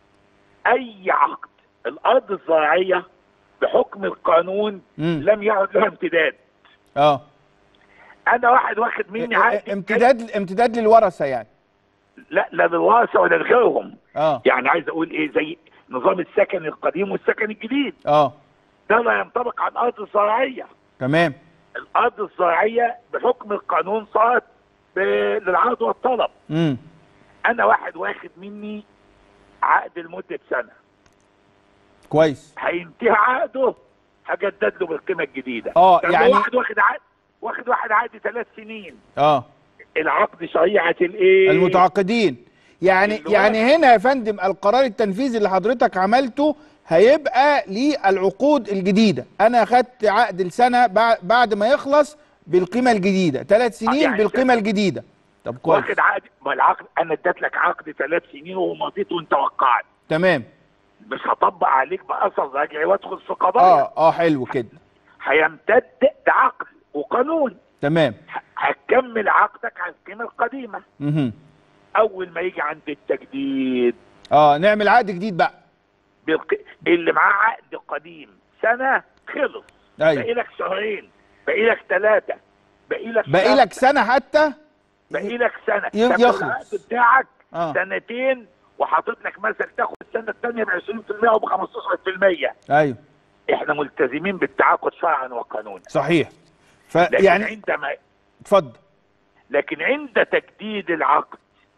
اي عقد الارض الزراعيه بحكم القانون مم. لم يعد لها امتداد اه انا واحد واخد مني عقد امتداد امتداد للورثه يعني لا لا للورثه ولا لغيرهم اه يعني عايز اقول ايه زي نظام السكن القديم والسكن الجديد اه ده لا ينطبق على الارض الزراعيه تمام الارض الزراعيه بحكم القانون صارت ب- للعرض والطلب امم انا واحد واخد مني عقد لمده سنه كويس هينتهي عقده هجدد له بالقيمه الجديده آه، طب يعني- لو واحد واخد عقد واخد واحد عقد ثلاث سنين اه العقد شريعه الايه المتعاقدين يعني الوقت. يعني هنا يا فندم القرار التنفيذي اللي حضرتك عملته هيبقى للعقود الجديده انا اخدت عقد السنه بع- بعد ما يخلص بالقيمه الجديده ثلاث سنين يعني بالقيمه الجديده طب كويس واخد عقد ما العقد انا اديت لك عقد ثلاث سنين ومضيت وانت وقعت تمام مش هطبق عليك باثر رجعي وادخل في قضايا اه اه حلو كده هيمتد ده عقد وقانون تمام ه- هتكمل عقدك على القيمه القديمه مهم. اول ما يجي عند التجديد اه نعمل عقد جديد بقى بالق... اللي معاه عقد قديم سنه خلص أيوة. باقي لك شهرين باقي لك ثلاثه باقي لك باقي شهر، لك سنه حتى باقي لك سنه ي- طب يخلص. العقد بتاعك آه. سنتين وحاطط لك مثلا تاخد السنه الثانيه ب 20% او ب 15% ايوه احنا ملتزمين بالتعاقد شرعا وقانونا صحيح لكن فيعني عندما اتفضل لكن عند تجديد العقد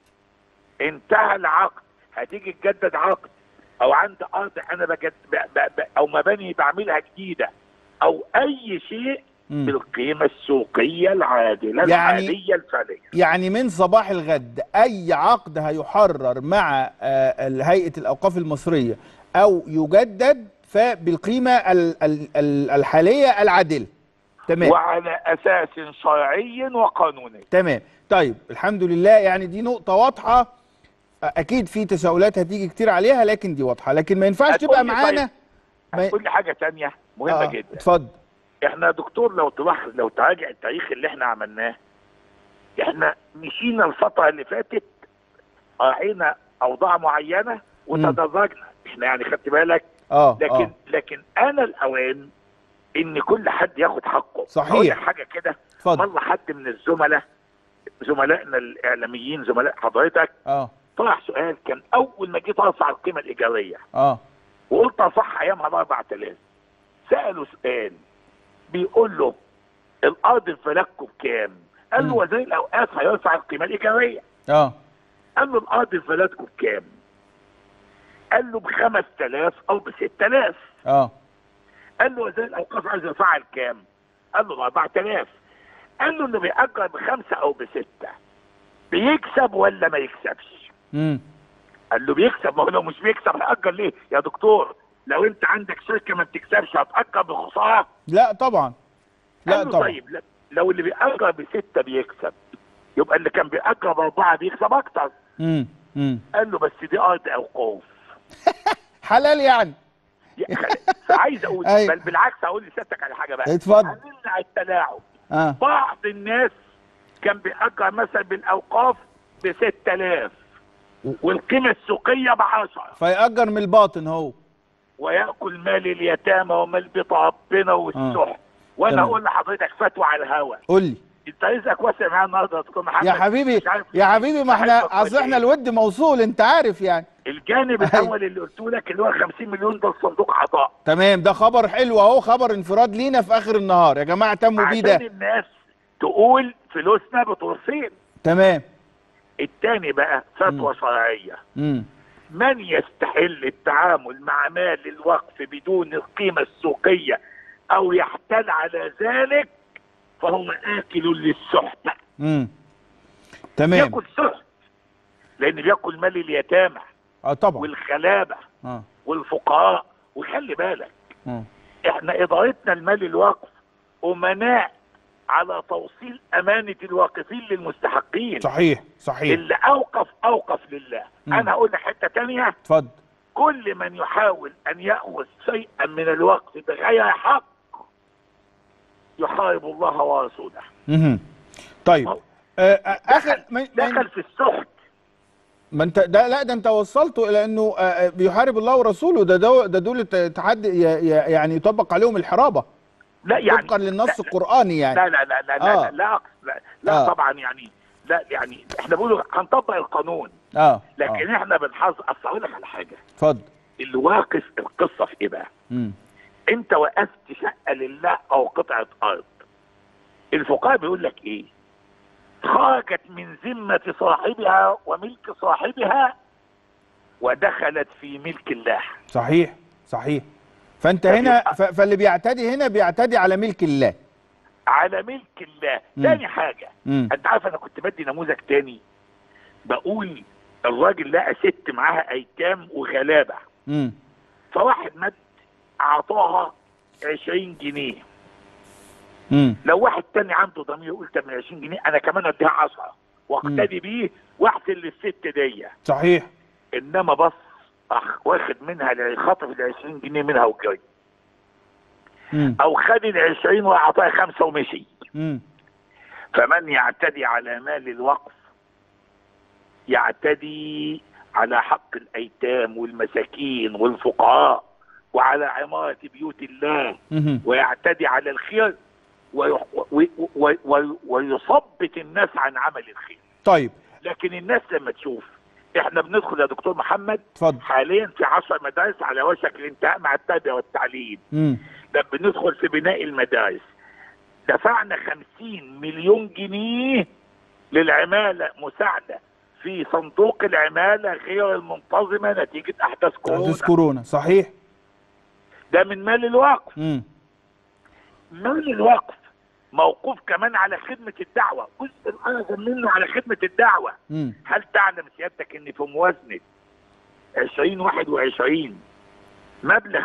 انتهى العقد هتيجي تجدد عقد او عند ارض انا بجد ب ب ب او مباني بعملها جديده او اي شيء مم. بالقيمه السوقيه العادله يعني- الحاليه الفعليه يعني من صباح الغد اي عقد هيحرر مع آه، هيئه الاوقاف المصريه او يجدد فبالقيمه ال- ال- ال- الحاليه العادله تمام وعلى اساس شرعي وقانوني تمام طيب الحمد لله يعني دي نقطه واضحه آه، اكيد في تساؤلات هتيجي كتير عليها لكن دي واضحه لكن ما ينفعش هتقول تبقى لي معانا ما- هتقول لي حاجه تانية مهمه آه، جدا اتفضل احنا يا دكتور لو تلاحظ لو تراجع التاريخ اللي احنا عملناه احنا مشينا الفتره اللي فاتت راعينا اوضاع معينه وتدرجنا احنا يعني خدت بالك اه لكن اه لكن انا الاوان ان كل حد ياخد حقه صحيح. أقول لك حاجه كده اتفضل مره حد من الزملاء زملائنا الاعلاميين زملاء حضرتك اه طرح سؤال كان اول ما جيت ارفع القيمه الايجاريه اه وقلت اصح ايامها ب 4000 سالوا سؤال بيقول له الارض الفلكه بكام؟ قال له مم. وزير الاوقاف هيرفع القيمه الايجاريه اه قال له الارض الفلكه بكام؟ قال له ب 5000 او ب 6000 اه قال له وزير الاوقاف عايز يدفع كام؟ قال له ب 4000 قال له انه بيأجر بخمسه او بسته بيكسب ولا ما يكسبش؟ امم قال له بيكسب ما هو لو مش بيكسب هيأجر ليه؟ يا دكتور لو انت عندك شركه ما بتكسبش هتأجر بخساره؟ لا طبعا لا قال له طبعا طيب لا- لو اللي بيأجر بسته بيكسب يبقى اللي كان بيأجر باربعه بيكسب اكتر امم امم قال له بس دي ارض اوقاف حلال يعني يا خ- عايز اقول أيوة. بل بالعكس هقول لسيادتك على حاجه بقى اتفضل. هنمنع التلاعب اه بعض الناس كان بيأجر مثلا بالاوقاف ب 6000 والقيمه السوقيه ب 10 فيأجر من الباطن هو وياكل مال اليتامى ومال بيت ربنا والسحت وانا تمام. اقول لحضرتك فتوى على الهوا قول لي انت رزقك واسع معايا النهارده يا دكتور محمد يا حبيبي مش عارف- يا حبيبي ما مش عارف احنا أقول اصل احنا إيه. الود موصول انت عارف يعني الجانب أيوة. الاول اللي قلته لك اللي هو 50 مليون ده صندوق عطاء تمام ده خبر حلو اهو خبر انفراد لينا في اخر النهار يا جماعه تموا بيه عشان ده الناس تقول فلوسنا بترسين تمام التاني بقى فتوى شرعيه امم من يستحل التعامل مع مال الوقف بدون القيمة السوقية أو يحتال على ذلك فهو آكل للسحت امم تمام ياكل سحت لأن بياكل مال اليتامى اه طبعا والخلابة اه والفقراء وخلي بالك اه احنا إدارتنا المال الوقف أمناء على توصيل أمانة الواقفين للمستحقين صحيح صحيح اللي أوقف أوقف لله مم. أنا هقول لك حتة تانية اتفضل كل من يحاول ان ياخذ شيئا من الوقت بغير حق يحارب الله ورسوله امم طيب آه آه، اخر من دخل من في السحت ما انت ده لا ده انت وصلته الى انه آه، آه، بيحارب الله ورسوله ده دو ده دول تحدي يعني يطبق عليهم الحرابه لا يعني طبقا للنص لا القراني يعني لا لا لا لا لا, آه. لا, لا, لا, لا آه. طبعا يعني لا يعني احنا بنقول هنطبق القانون اه لكن آه. احنا بنحافظ اصل اقول لك على حاجه اتفضل الواقف القصه في ايه بقى؟ امم انت وقفت شقه لله او قطعه ارض الفقهاء بيقول لك ايه خرجت من ذمه صاحبها وملك صاحبها ودخلت في ملك الله صحيح صحيح فانت طب هنا يبقى- ف- فاللي بيعتدي هنا بيعتدي على ملك الله على ملك الله مم. تاني حاجه امم انت عارف انا كنت بدي نموذج تاني بقول الراجل لقى ست معاها ايتام وغلابه امم فواحد مد اعطاها 20 جنيه امم لو واحد تاني عنده ضمير يقول طب من 20 جنيه انا كمان اديها 10 واقتدي بيه واحسن للست دي صحيح انما بص اخ واخد منها ال- خطف ال 20 جنيه منها وجاي امم او خد ال 20 واعطاها خمسه ومشي امم فمن يعتدي على مال الوقف يعتدي على حق الايتام والمساكين والفقراء وعلى عمارة بيوت الله امم ويعتدي على الخير وي- وي- وي- وي- ويثبت الناس عن عمل الخير طيب لكن الناس لما تشوف احنا بندخل يا دكتور محمد اتفضل حاليا في عشر مدارس على وشك الانتهاء مع التربيه والتعليم امم لما بندخل في بناء المدارس دفعنا خمسين مليون جنيه للعمالة مساعدة في صندوق العمالة غير المنتظمة نتيجة أحداث كورونا حدث كورونا صحيح ده من مال الوقف امم مال الوقف موقوف كمان على خدمة الدعوة جزء الأعظم منه على خدمة الدعوة امم هل تعلم سيادتك ان في موازنة 2021 مبلغ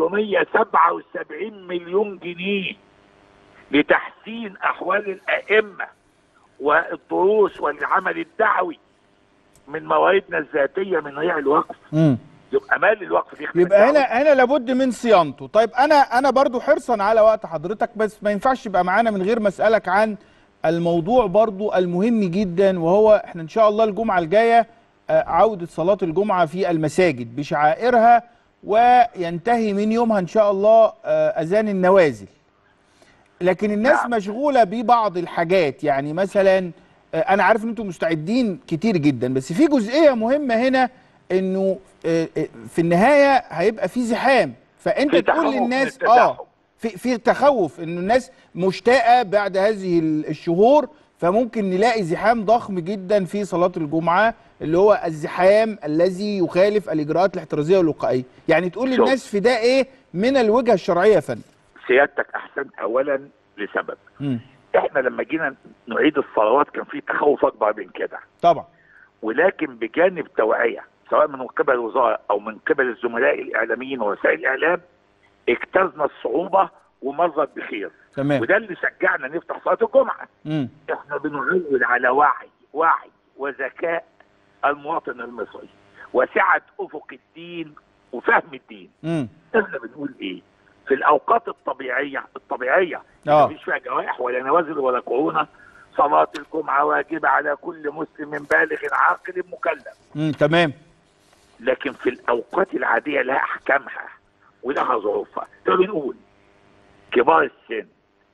677 مليون جنيه لتحسين احوال الائمة والدروس والعمل الدعوي من مواردنا الذاتية من ريع الوقف امم يبقى مال الوقف يخدم يبقى الدعوة. هنا هنا لابد من صيانته طيب انا انا برضو حرصا على وقت حضرتك بس ما ينفعش يبقى معانا من غير ما اسالك عن الموضوع برضو المهم جدا وهو احنا ان شاء الله الجمعه الجايه آه، عوده صلاه الجمعه في المساجد بشعائرها وينتهي من يومها ان شاء الله آه، اذان النوازل لكن الناس نعم. مشغوله ببعض الحاجات يعني مثلا آه، انا عارف ان انتم مستعدين كتير جدا بس في جزئيه مهمه هنا انه آه، آه، في النهايه هيبقى في زحام فانت في تقول تخوف من للناس التزاحم. اه في في تخوف انه الناس مشتاقه بعد هذه ال- الشهور فممكن نلاقي زحام ضخم جدا في صلاه الجمعه اللي هو الزحام الذي يخالف الاجراءات الاحترازيه والوقائيه يعني تقول شوف. للناس في ده ايه من الوجهه الشرعيه يا فندم سيادتك احسنت اولا لسبب مم. احنا لما جينا نعيد الصلوات كان في تخوف اكبر من كده طبعا ولكن بجانب توعيه سواء من قبل الوزاره او من قبل الزملاء الاعلاميين ووسائل الاعلام اجتزنا الصعوبه ومرت بخير تمام وده اللي شجعنا نفتح صلاه الجمعه مم. احنا بنعول على وعي وعي وذكاء المواطن المصري وسعه افق الدين وفهم الدين مم. احنا بنقول ايه في الاوقات الطبيعيه الطبيعيه اه مفيش فيها جوائح ولا نوازل ولا كورونا صلاة الجمعة واجبة على كل مسلم بالغ عاقل مكلف مم. تمام لكن في الأوقات العادية لها أحكامها ولها ظروفها فبنقول كبار السن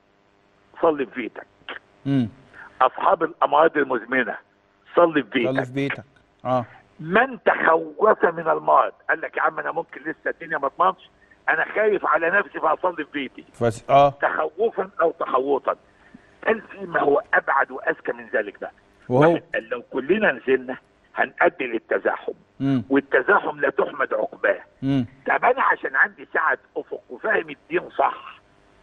صلي في بيتك مم. أصحاب الأمراض المزمنة صلي في صلي بيتك في بيتك اه من تخوف من المرض قال لك يا عم أنا ممكن لسه الدنيا ما تمطش أنا خايف على نفسي فأصلي في بيتي فس... اه تخوفا او تخوطا هل في ما هو ابعد واذكى من ذلك بقى وهو واحد قال لو كلنا نزلنا هنؤدي للتزاحم مم. والتزاحم لا تحمد عقباه مم. طب انا عشان عندي سعه افق وفاهم الدين صح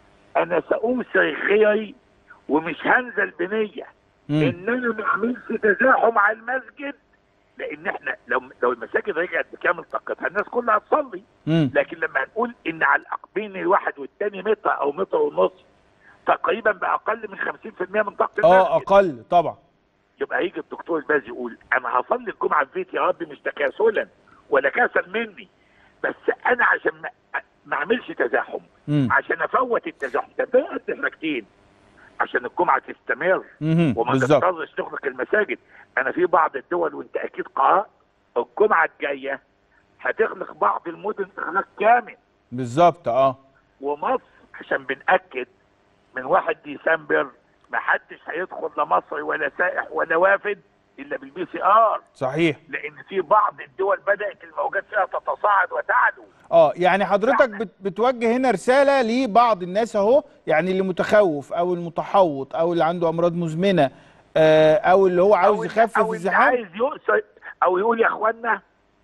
انا سأوسر خيري ومش هنزل بنيه مم. ان انا ما اعملش تزاحم على المسجد لان احنا لو لو المساجد رجعت بكامل طاقتها الناس كلها هتصلي مم. لكن لما هنقول ان على الأق- بين الواحد والتاني متر او متر ونص تقريبا باقل من 50% من طاقه اه المسجد اقل طبعا يبقى هيجي الدكتور الباز يقول انا هصلي الجمعه في بيتي يا رب مش تكاسلا ولا كسل مني بس انا عشان ما, ما اعملش تزاحم مم. عشان افوت التزاحم ده بقى حاجتين عشان الجمعه تستمر مهم. وما بالظبط تضطرش تغلق المساجد انا في بعض الدول وانت اكيد قرأت الجمعه الجايه هتغلق بعض المدن اغلاق كامل بالظبط اه ومصر عشان بنأكد من 1 ديسمبر ما حدش هيدخل لا مصري ولا سائح ولا وافد الا بالبي سي ار صحيح لان في بعض الدول بدات الموجات فيها تتصاعد وتعلو اه يعني حضرتك بت بتوجه هنا رساله لبعض الناس اهو يعني اللي متخوف او المتحوط او اللي عنده امراض مزمنه آه او اللي هو عاوز أو اللي- يخفف أو اللي الزحام عايز يقصد او يقول يا اخوانا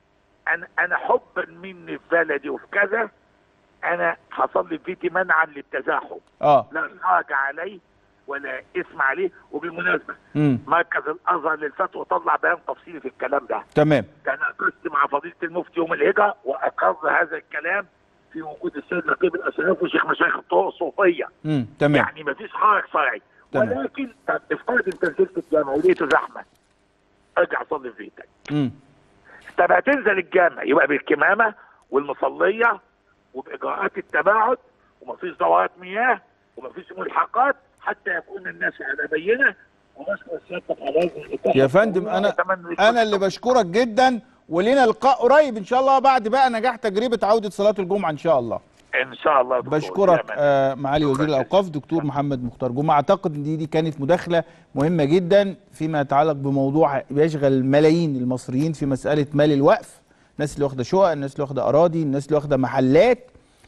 انا انا حبا مني في بلدي وفي كذا انا هصلي في بيتي منعا للتزاحم اه لا حرج عليه ولا اسم عليه وبالمناسبه امم مركز الازهر للفتوى طلع بيان تفصيلي في الكلام ده تمام كان ناقشت مع فضيله المفتي يوم الهجره واقر هذا الكلام في وجود السيد نقيب الاشراف وشيخ مشايخ الطرق الصوفيه امم تمام يعني ما فيش حرج شرعي تمام. ولكن طب افترض انت نزلت الجامع ولقيته زحمه ارجع صلي في بيتك امم طب هتنزل الجامع يبقى بالكمامه والمصليه وباجراءات التباعد ومفيش دورات مياه ومفيش ملحقات حتى يكون الناس على بينه ونشكر سيادتك على هذه الإتاحة. يا فندم انا وأتمنى يكون انا اللي بشكرك جدا ولينا لقاء قريب ان شاء الله بعد بقى نجاح تجربه عوده صلاه الجمعه ان شاء الله ان شاء الله دكتور. بشكرك يا من. آه معالي وزير شكراً الاوقاف دكتور محمد مختار جمعه اعتقد ان دي, دي كانت مداخله مهمه جدا فيما يتعلق بموضوع بيشغل ملايين المصريين في مساله مال الوقف الناس اللي واخده شقق الناس اللي واخده اراضي الناس اللي واخده محلات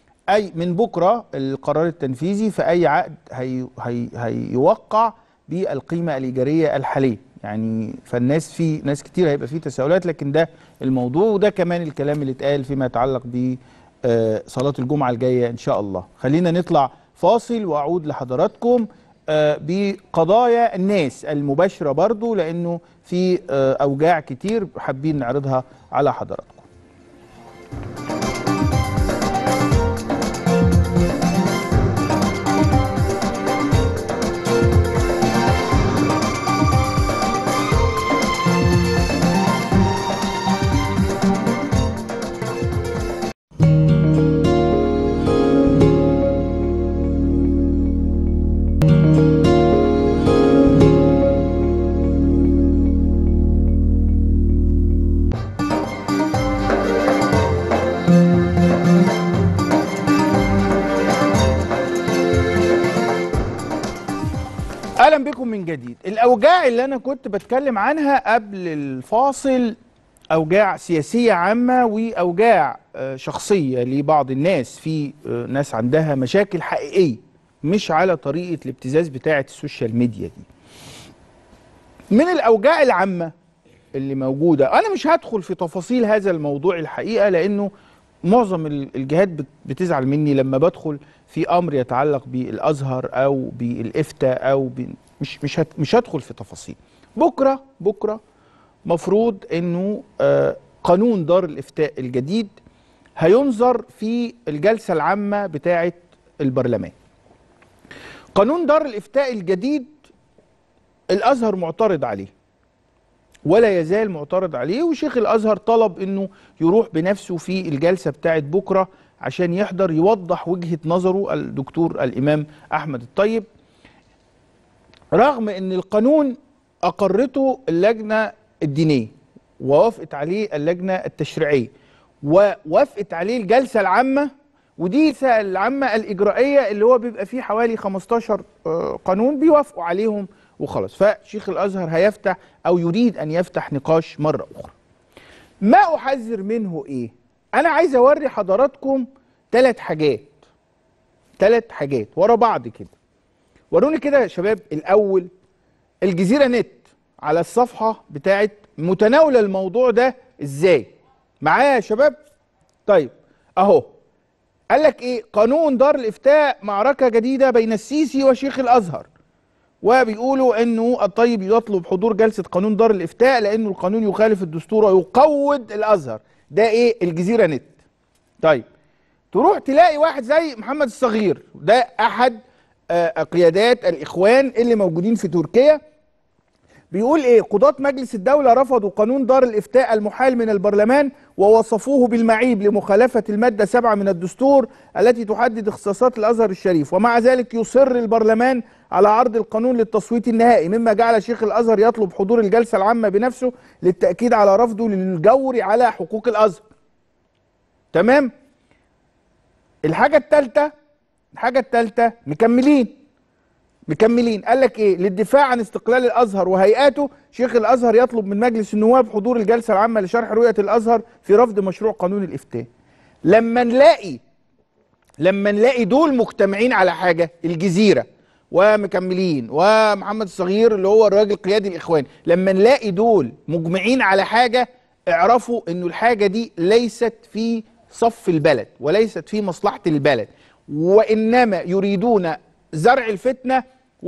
اي من بكره القرار التنفيذي في اي عقد هي هي هيوقع بالقيمه الايجاريه الحاليه يعني فالناس في ناس كتير هيبقى فيه تساؤلات لكن ده الموضوع وده كمان الكلام اللي اتقال فيما يتعلق ب آه، صلاه الجمعه الجايه ان شاء الله خلينا نطلع فاصل واعود لحضراتكم آه، بقضايا الناس المباشره برضو لانه في آه، اوجاع كتير حابين نعرضها على حضراتكم اهلا بكم من جديد الاوجاع اللي انا كنت بتكلم عنها قبل الفاصل اوجاع سياسيه عامه واوجاع آه، شخصيه لبعض الناس في آه، ناس عندها مشاكل حقيقيه مش على طريقه الابتزاز بتاعه السوشيال ميديا دي من الاوجاع العامه اللي موجوده انا مش هدخل في تفاصيل هذا الموضوع الحقيقه لانه معظم ال- الجهات بت- بتزعل مني لما بدخل في امر يتعلق بالازهر او بالافتاء او ب... مش مش هت... مش هدخل في تفاصيل بكره بكره مفروض انه آه، قانون دار الافتاء الجديد هينظر في الجلسه العامه بتاعه البرلمان قانون دار الافتاء الجديد الازهر معترض عليه ولا يزال معترض عليه وشيخ الازهر طلب انه يروح بنفسه في الجلسه بتاعه بكره عشان يحضر يوضح وجهه نظره الدكتور الامام احمد الطيب رغم ان القانون اقرته اللجنه الدينيه ووافقت عليه اللجنه التشريعيه ووافقت عليه الجلسه العامه ودي الجلسه العامه الاجرائيه اللي هو بيبقى فيه حوالي 15 آه، قانون بيوافقوا عليهم وخلاص فشيخ الازهر هيفتح او يريد ان يفتح نقاش مره اخرى ما احذر منه ايه انا عايز اوري حضراتكم ثلاث حاجات ثلاث حاجات ورا بعض كده وروني كده يا شباب الاول الجزيره نت على الصفحه بتاعت متناوله الموضوع ده ازاي معايا يا شباب طيب اهو قال لك ايه قانون دار الافتاء معركه جديده بين السيسي وشيخ الازهر وبيقولوا انه الطيب يطلب حضور جلسه قانون دار الافتاء لانه القانون يخالف الدستور ويقوض الازهر ده ايه الجزيره نت طيب تروح تلاقي واحد زي محمد الصغير ده احد آه، قيادات الاخوان اللي موجودين في تركيا بيقول ايه قضاة مجلس الدولة رفضوا قانون دار الافتاء المحال من البرلمان ووصفوه بالمعيب لمخالفة المادة سبعة من الدستور التي تحدد اختصاصات الازهر الشريف ومع ذلك يصر البرلمان على عرض القانون للتصويت النهائي مما جعل شيخ الازهر يطلب حضور الجلسة العامة بنفسه للتأكيد على رفضه للجور على حقوق الازهر تمام الحاجة الثالثة الحاجة الثالثة مكملين مكملين قال لك ايه للدفاع عن استقلال الازهر وهيئاته شيخ الازهر يطلب من مجلس النواب حضور الجلسه العامه لشرح رؤيه الازهر في رفض مشروع قانون الافتاء لما نلاقي لما نلاقي دول مجتمعين على حاجه الجزيره ومكملين ومحمد الصغير اللي هو الراجل قيادي الاخوان لما نلاقي دول مجمعين على حاجه اعرفوا انه الحاجه دي ليست في صف البلد وليست في مصلحه البلد وانما يريدون زرع الفتنه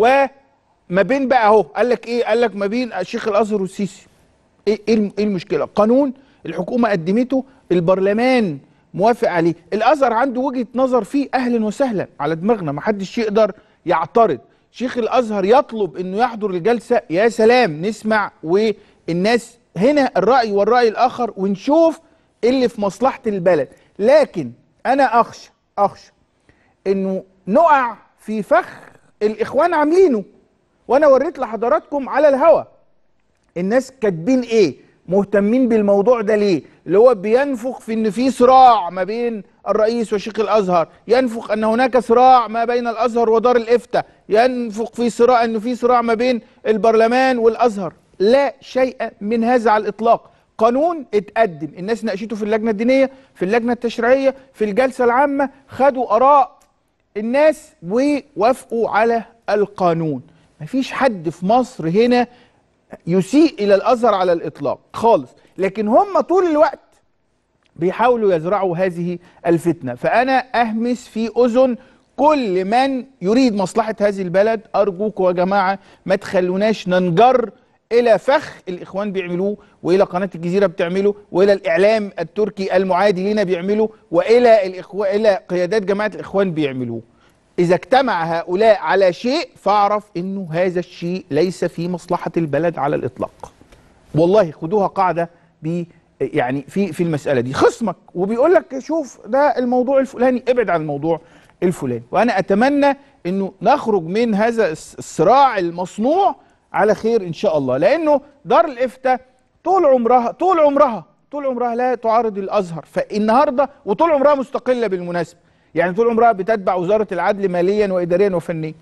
وما بين بقى اهو قال لك ايه قال لك ما بين الشيخ الازهر والسيسي ايه ايه الم- إيه المشكله قانون الحكومه قدمته البرلمان موافق عليه الازهر عنده وجهه نظر فيه اهلا وسهلا على دماغنا ما حدش يقدر يعترض شيخ الازهر يطلب انه يحضر الجلسه يا سلام نسمع والناس هنا الراي والراي الاخر ونشوف إيه اللي في مصلحه البلد لكن انا اخشى اخشى انه نقع في فخ الاخوان عاملينه وانا وريت لحضراتكم على الهوا الناس كاتبين ايه مهتمين بالموضوع ده ليه اللي هو بينفخ في ان في صراع ما بين الرئيس وشيخ الازهر ينفخ ان هناك صراع ما بين الازهر ودار الافتاء ينفخ في صراع انه في صراع ما بين البرلمان والازهر لا شيء من هذا على الاطلاق قانون اتقدم الناس ناقشته في اللجنه الدينيه في اللجنه التشريعيه في الجلسه العامه خدوا اراء الناس ووافقوا على القانون مفيش حد في مصر هنا يسيء الى الازهر على الاطلاق خالص لكن هم طول الوقت بيحاولوا يزرعوا هذه الفتنه فانا اهمس في اذن كل من يريد مصلحه هذه البلد ارجوكم يا جماعه ما تخلوناش ننجر الى فخ الاخوان بيعملوه والى قناه الجزيره بتعمله والى الاعلام التركي المعادي لنا بيعمله والى الاخوان الى قيادات جماعه الاخوان بيعملوه إذا اجتمع هؤلاء على شيء فاعرف إنه هذا الشيء ليس في مصلحة البلد على الإطلاق. والله خدوها قاعدة ب يعني في في المسألة دي خصمك وبيقول لك شوف ده الموضوع الفلاني ابعد عن الموضوع الفلاني وأنا أتمنى إنه نخرج من هذا الس- الصراع المصنوع على خير إن شاء الله لأنه دار الإفتاء طول عمرها طول عمرها طول عمرها لا تعارض الازهر فالنهارده وطول عمرها مستقله بالمناسبه يعني طول عمرها بتتبع وزاره العدل ماليا واداريا وفنيا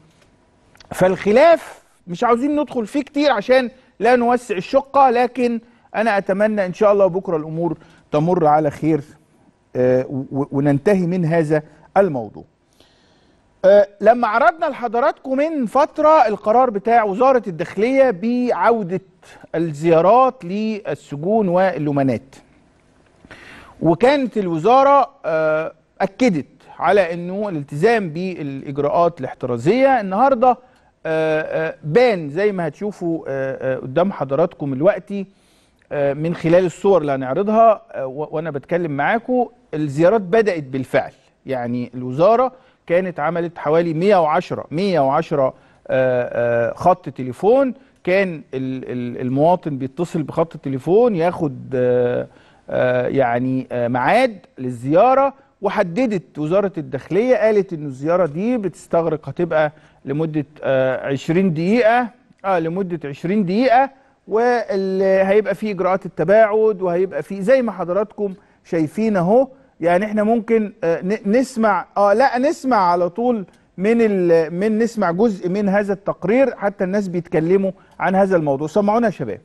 فالخلاف مش عاوزين ندخل فيه كتير عشان لا نوسع الشقه لكن انا اتمنى ان شاء الله بكره الامور تمر على خير آه، و- وننتهي من هذا الموضوع أه، لما عرضنا لحضراتكم من فترة القرار بتاع وزارة الداخلية بعودة الزيارات للسجون واللمانات وكانت الوزارة أه، أكدت على أنه الالتزام بالإجراءات الاحترازية النهاردة أه، أه، بان زي ما هتشوفوا أه، أه، قدام حضراتكم دلوقتي أه، من خلال الصور اللي هنعرضها أه، و- وأنا بتكلم معاكم الزيارات بدأت بالفعل يعني الوزارة كانت عملت حوالي 110 110 آه، آه، خط تليفون كان ال- ال- المواطن بيتصل بخط التليفون ياخد آه، آه، يعني آه، ميعاد للزيارة وحددت وزارة الداخلية قالت إن الزيارة دي بتستغرق هتبقى لمدة آه، 20 دقيقة اه لمدة 20 دقيقة وهيبقى فيه إجراءات التباعد وهيبقى فيه زي ما حضراتكم شايفين أهو يعني احنا ممكن آه، ن- نسمع اه لا نسمع على طول من ال من نسمع جزء من هذا التقرير حتى الناس بيتكلموا عن هذا الموضوع سمعونا يا شباب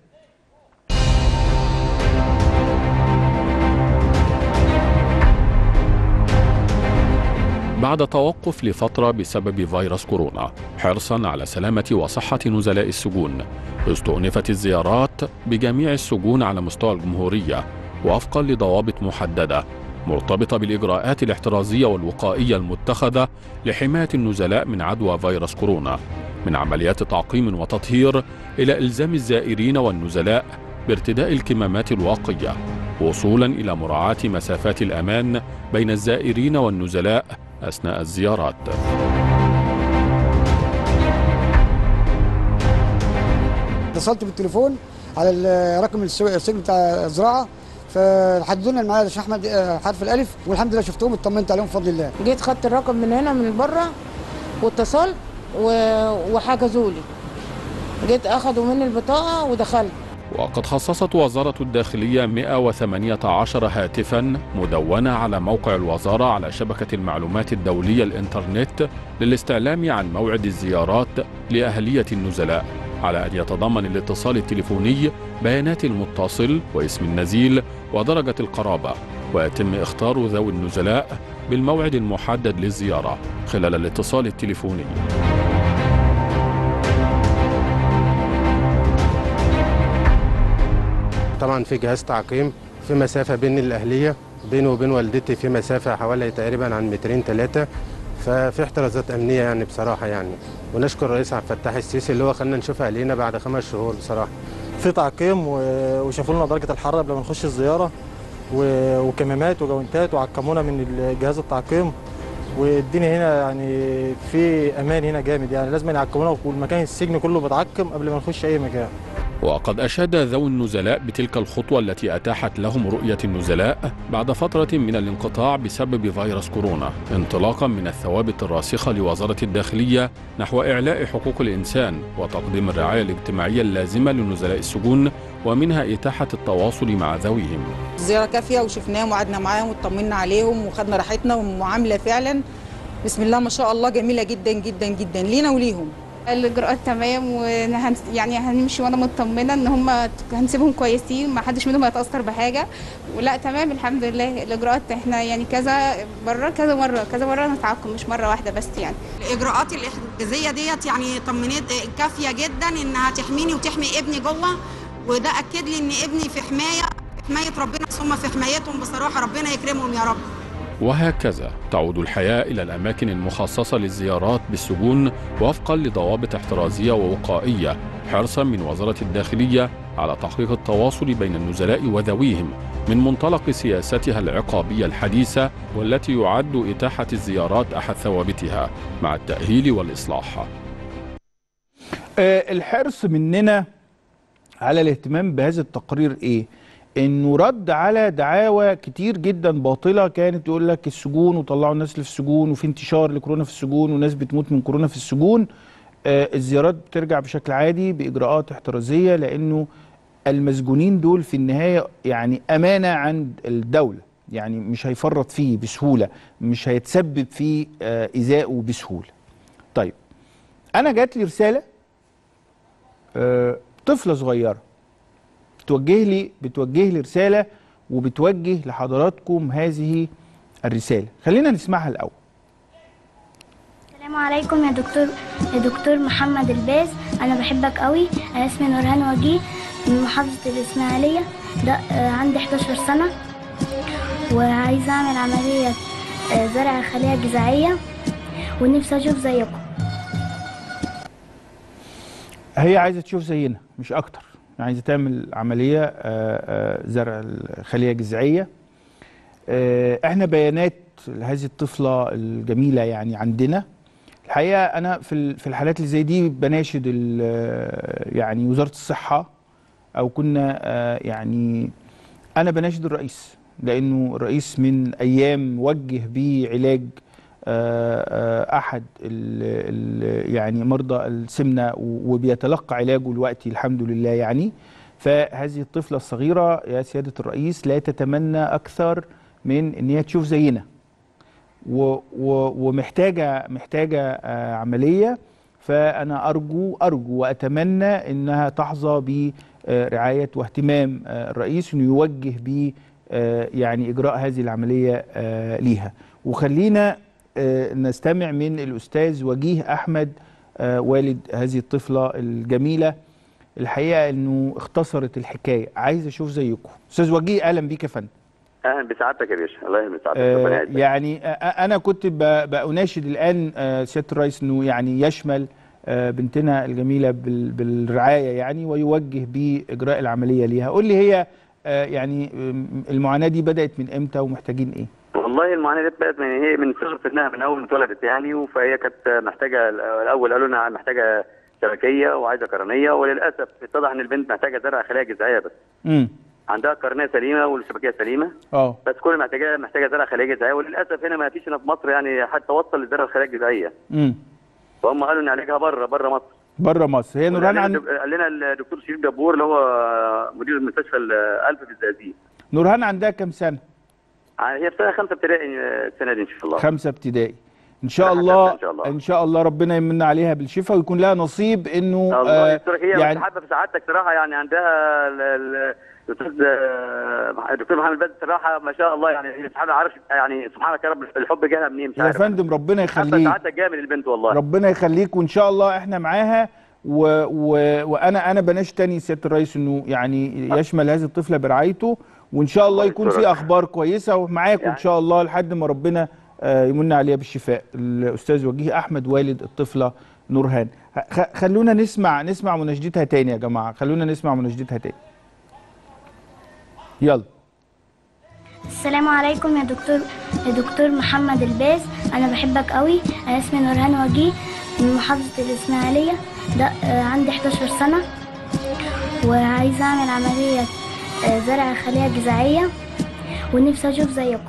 بعد توقف لفترة بسبب فيروس كورونا حرصا على سلامة وصحة نزلاء السجون استؤنفت الزيارات بجميع السجون على مستوى الجمهورية وفقا لضوابط محددة مرتبطة بالإجراءات الاحترازية والوقائية المتخذة لحماية النزلاء من عدوى فيروس كورونا من عمليات تعقيم وتطهير إلى إلزام الزائرين والنزلاء بارتداء الكمامات الواقية وصولا إلى مراعاة مسافات الأمان بين الزائرين والنزلاء أثناء الزيارات اتصلت بالتليفون على ال- رقم السو- السجن بتاع الزراعه فحددوا لنا الميعاد عشان احمد آه، حرف الالف والحمد لله شفتهم اطمنت عليهم بفضل الله جيت خدت الرقم من هنا من بره واتصلت و- وحجزوا لي جيت اخدوا مني البطاقه ودخلت وقد خصصت وزارة الداخلية 118 هاتفا مدونة على موقع الوزارة على شبكة المعلومات الدولية الإنترنت للاستعلام عن موعد الزيارات لأهلية النزلاء على أن يتضمن الاتصال التليفوني بيانات المتصل واسم النزيل ودرجة القرابة ويتم اختار ذوي النزلاء بالموعد المحدد للزيارة خلال الاتصال التليفوني طبعا في جهاز تعقيم في مسافة بين الأهلية بينه وبين والدتي في مسافة حوالي تقريبا عن مترين ثلاثة ففي احترازات أمنية يعني بصراحة يعني ونشكر الرئيس عبد الفتاح السيسي اللي هو خلينا نشوف أهلينا بعد خمس شهور بصراحة في تعقيم و- وشافوا لنا درجه الحراره قبل ما نخش الزياره و- وكمامات وجوانتات وعقمونا من جهاز التعقيم والدنيا هنا يعني في امان هنا جامد يعني لازم يعقمونا والمكان السجن كله متعقم قبل ما نخش اي مكان وقد أشاد ذوي النزلاء بتلك الخطوة التي أتاحت لهم رؤية النزلاء بعد فترة من الانقطاع بسبب فيروس كورونا انطلاقا من الثوابت الراسخة لوزارة الداخلية نحو إعلاء حقوق الإنسان وتقديم الرعاية الاجتماعية اللازمة لنزلاء السجون ومنها إتاحة التواصل مع ذويهم زيارة كافية وشفناهم وقعدنا معاهم واطمنا عليهم وخدنا راحتنا والمعاملة فعلا بسم الله ما شاء الله جميلة جدا جدا جدا لينا وليهم الاجراءات تمام وهن يعني هنمشي وانا مطمنه ان هم هنسيبهم كويسين ما حدش منهم هيتاثر بحاجه ولا تمام الحمد لله الاجراءات احنا يعني كذا مره كذا مره كذا مره نتعاقب مش مره واحده بس يعني الإجراءات الاحتجازية ديت يعني طمنت كافية جدا إنها تحميني وتحمي ابني جوه وده أكد لي إن ابني في حماية حماية ربنا ثم في حمايتهم بصراحة ربنا يكرمهم يا رب وهكذا تعود الحياة إلى الأماكن المخصصة للزيارات بالسجون وفقا لضوابط احترازية ووقائية حرصا من وزارة الداخلية على تحقيق التواصل بين النزلاء وذويهم من منطلق سياستها العقابية الحديثة والتي يعد إتاحة الزيارات أحد ثوابتها مع التأهيل والإصلاح آه، الحرص مننا على الاهتمام بهذا التقرير ايه انه رد على دعاوى كتير جدا باطله كانت يقول لك السجون وطلعوا الناس اللي في السجون وفي انتشار لكورونا في السجون وناس بتموت من كورونا في السجون آه الزيارات بترجع بشكل عادي باجراءات احترازيه لانه المسجونين دول في النهايه يعني امانه عند الدوله يعني مش هيفرط فيه بسهوله مش هيتسبب في آه ايذائه بسهوله طيب انا جات لي رساله آه، طفله صغيره بتوجه لي بتوجه لي رساله وبتوجه لحضراتكم هذه الرساله خلينا نسمعها الاول السلام عليكم يا دكتور يا دكتور محمد الباز انا بحبك قوي انا اسمي نورهان وجيه من محافظه الاسماعيليه ده آه، عندي 11 سنه وعايزه اعمل عمليه آه، زرع خليه جذعيه ونفسي اشوف زيكم هي عايزه تشوف زينا مش اكتر عايزه تعمل عمليه آه، آه، زرع الخليه الجذعيه آه، احنا بيانات هذه الطفله الجميله يعني عندنا الحقيقه انا في ال- في الحالات اللي زي دي بناشد ال- يعني وزاره الصحه او كنا آه، يعني انا بناشد الرئيس لانه الرئيس من ايام وجه بعلاج آه، آه، احد ال ال يعني مرضى السمنه و- وبيتلقى علاجه دلوقتي الحمد لله يعني فهذه الطفله الصغيره يا سياده الرئيس لا تتمنى اكثر من ان هي تشوف زينا و و ومحتاجه محتاجه آه، عمليه فانا ارجو ارجو واتمنى انها تحظى برعايه واهتمام آه، الرئيس انه يوجه ب آه، يعني اجراء هذه العمليه آه، ليها وخلينا آه، نستمع من الاستاذ وجيه احمد آه، والد هذه الطفله الجميله الحقيقه انه اختصرت الحكايه عايز اشوف زيكم استاذ وجيه اهلا بيك يا فندم اهلا بسعادتك يا باشا الله يهلا بسعادتك آه، ربنا يعزك يعني آه، انا كنت ب- بأناشد الان آه، سياده الرئيس انه يعني يشمل آه، بنتنا الجميله بال- بالرعايه يعني ويوجه باجراء العمليه ليها قول لي هي آه، يعني آم، المعاناه دي بدات من امتى ومحتاجين ايه والله المعاناه دي بدات من هي من صغر سنها من اول ما اتولدت يعني فهي كانت محتاجه الاول قالوا لنا محتاجه شبكيه وعايزه قرنيه وللاسف اتضح ان البنت محتاجه زرع خلايا جذعيه بس امم عندها قرنيه سليمه والشبكيه سليمه اه بس كل ما محتاجه محتاجه زرع خلايا جذعيه وللاسف هنا ما فيش هنا في مصر يعني حد توصل لزرع الخلايا الجذعيه امم فهم قالوا ان علاجها بره بره مصر بره مصر هي نورهان قال لنا عن قال لنا الدكتور شريف جبور اللي هو مدير مستشفى القلب في الزقازيق نورهان عندها كام سنه هي في سنه خمسه ابتدائي السنه دي ان شاء الله خمسه ابتدائي ان شاء خمسة الله إن شاء الله. ان شاء الله ربنا يمن عليها بالشفاء ويكون لها نصيب انه الله آه، يسترك هي يعني يعني حابه في سعادتك صراحه يعني عندها ال- ال- الاستاذ آه، الدكتور محمد بدر صراحه ما شاء الله يعني هي سبحان عارف يعني سبحانك يا رب الحب جالها منين مش يا عارف فندم ربنا حابه يخليك سعادتك جامد البنت والله ربنا يخليك وان شاء الله احنا معاها و... و... وانا انا بناش تاني سياده الرئيس انه يعني يشمل هذه الطفله برعايته وان شاء الله يكون في اخبار كويسه ومعاكم ان شاء الله لحد ما ربنا آه، يمن عليها بالشفاء الاستاذ وجيه احمد والد الطفله نورهان خ- خلونا نسمع نسمع مناشدتها تاني يا جماعه خلونا نسمع مناشدتها تاني يلا السلام عليكم يا دكتور يا دكتور محمد الباز انا بحبك قوي انا اسمي نورهان وجيه من محافظه الاسماعيليه ده آه، عندي 11 سنه وعايزه اعمل عمليه آه، زرع خليه جذعيه ونفسي اشوف زيكم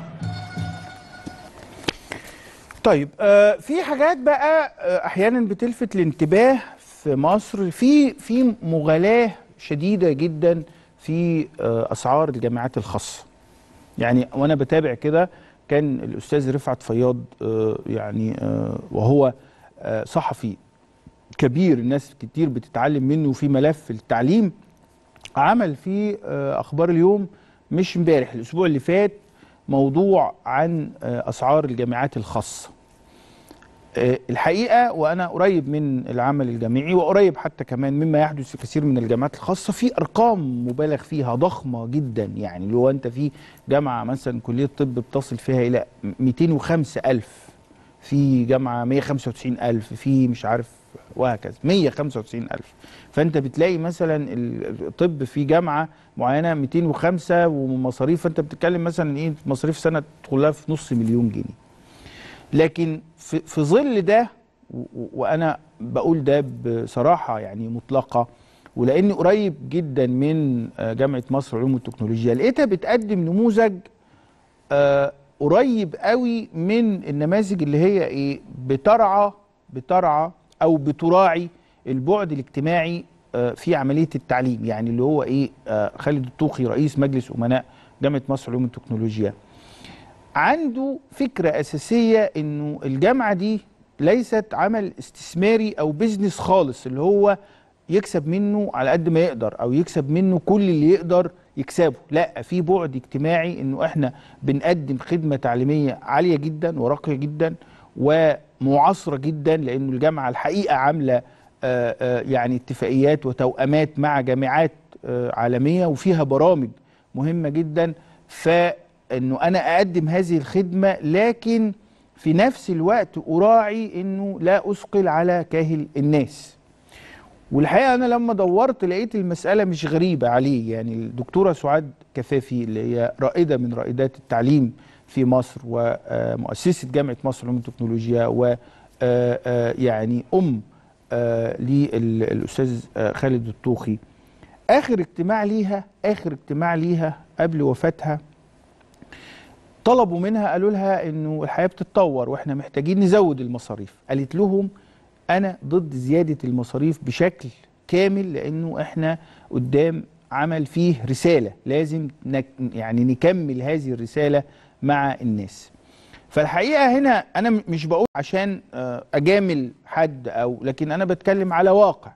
طيب آه في حاجات بقى آه احيانا بتلفت الانتباه في مصر في في مغالاه شديده جدا في آه اسعار الجامعات الخاصه يعني وانا بتابع كده كان الاستاذ رفعت فياض آه يعني آه وهو آه صحفي كبير الناس كتير بتتعلم منه في ملف التعليم عمل في آه، اخبار اليوم مش امبارح الاسبوع اللي فات موضوع عن آه، اسعار الجامعات الخاصه آه، الحقيقه وانا قريب من العمل الجامعي وقريب حتى كمان مما يحدث في كثير من الجامعات الخاصه في ارقام مبالغ فيها ضخمه جدا يعني لو انت في جامعه مثلا كليه طب بتصل فيها الى 205 الف في جامعه 195 الف في مش عارف وهكذا 195 الف فانت بتلاقي مثلا الطب في جامعه معينه 205 ومصاريف فانت بتتكلم مثلا ايه مصاريف سنه تدخلها في نص مليون جنيه لكن في, في ظل ده و- و- وانا بقول ده بصراحه يعني مطلقه ولاني قريب جدا من آه، جامعه مصر علوم والتكنولوجيا لقيتها بتقدم نموذج آه، قريب قوي من النماذج اللي هي ايه بترعى بترعى او بتراعي البعد الاجتماعي آه، في عمليه التعليم يعني اللي هو ايه آه، خالد الطوخي رئيس مجلس امناء جامعه مصر علوم والتكنولوجيا عنده فكرة أساسية إنه الجامعة دي ليست عمل استثماري أو بيزنس خالص اللي هو يكسب منه على قد ما يقدر أو يكسب منه كل اللي يقدر يكسبه لا في بعد اجتماعي إنه إحنا بنقدم خدمة تعليمية عالية جدا وراقية جدا ومعاصره جدا لانه الجامعه الحقيقه عامله آه، آه، يعني اتفاقيات وتوأمات مع جامعات آه، عالميه وفيها برامج مهمه جدا فانه انا اقدم هذه الخدمه لكن في نفس الوقت اراعي انه لا اثقل على كاهل الناس والحقيقه انا لما دورت لقيت المساله مش غريبه عليه يعني الدكتوره سعاد كفافي اللي هي رائده من رائدات التعليم في مصر ومؤسسه جامعه مصر للعلوم والتكنولوجيا و آه، آه، يعني ام آه، للاستاذ آه، خالد الطوخي اخر اجتماع ليها اخر اجتماع ليها قبل وفاتها طلبوا منها قالوا لها انه الحياه بتتطور واحنا محتاجين نزود المصاريف قالت لهم انا ضد زياده المصاريف بشكل كامل لانه احنا قدام عمل فيه رساله لازم نك يعني نكمل هذه الرساله مع الناس فالحقيقه هنا انا م- مش بقول عشان آه، اجامل حد او لكن انا بتكلم على واقع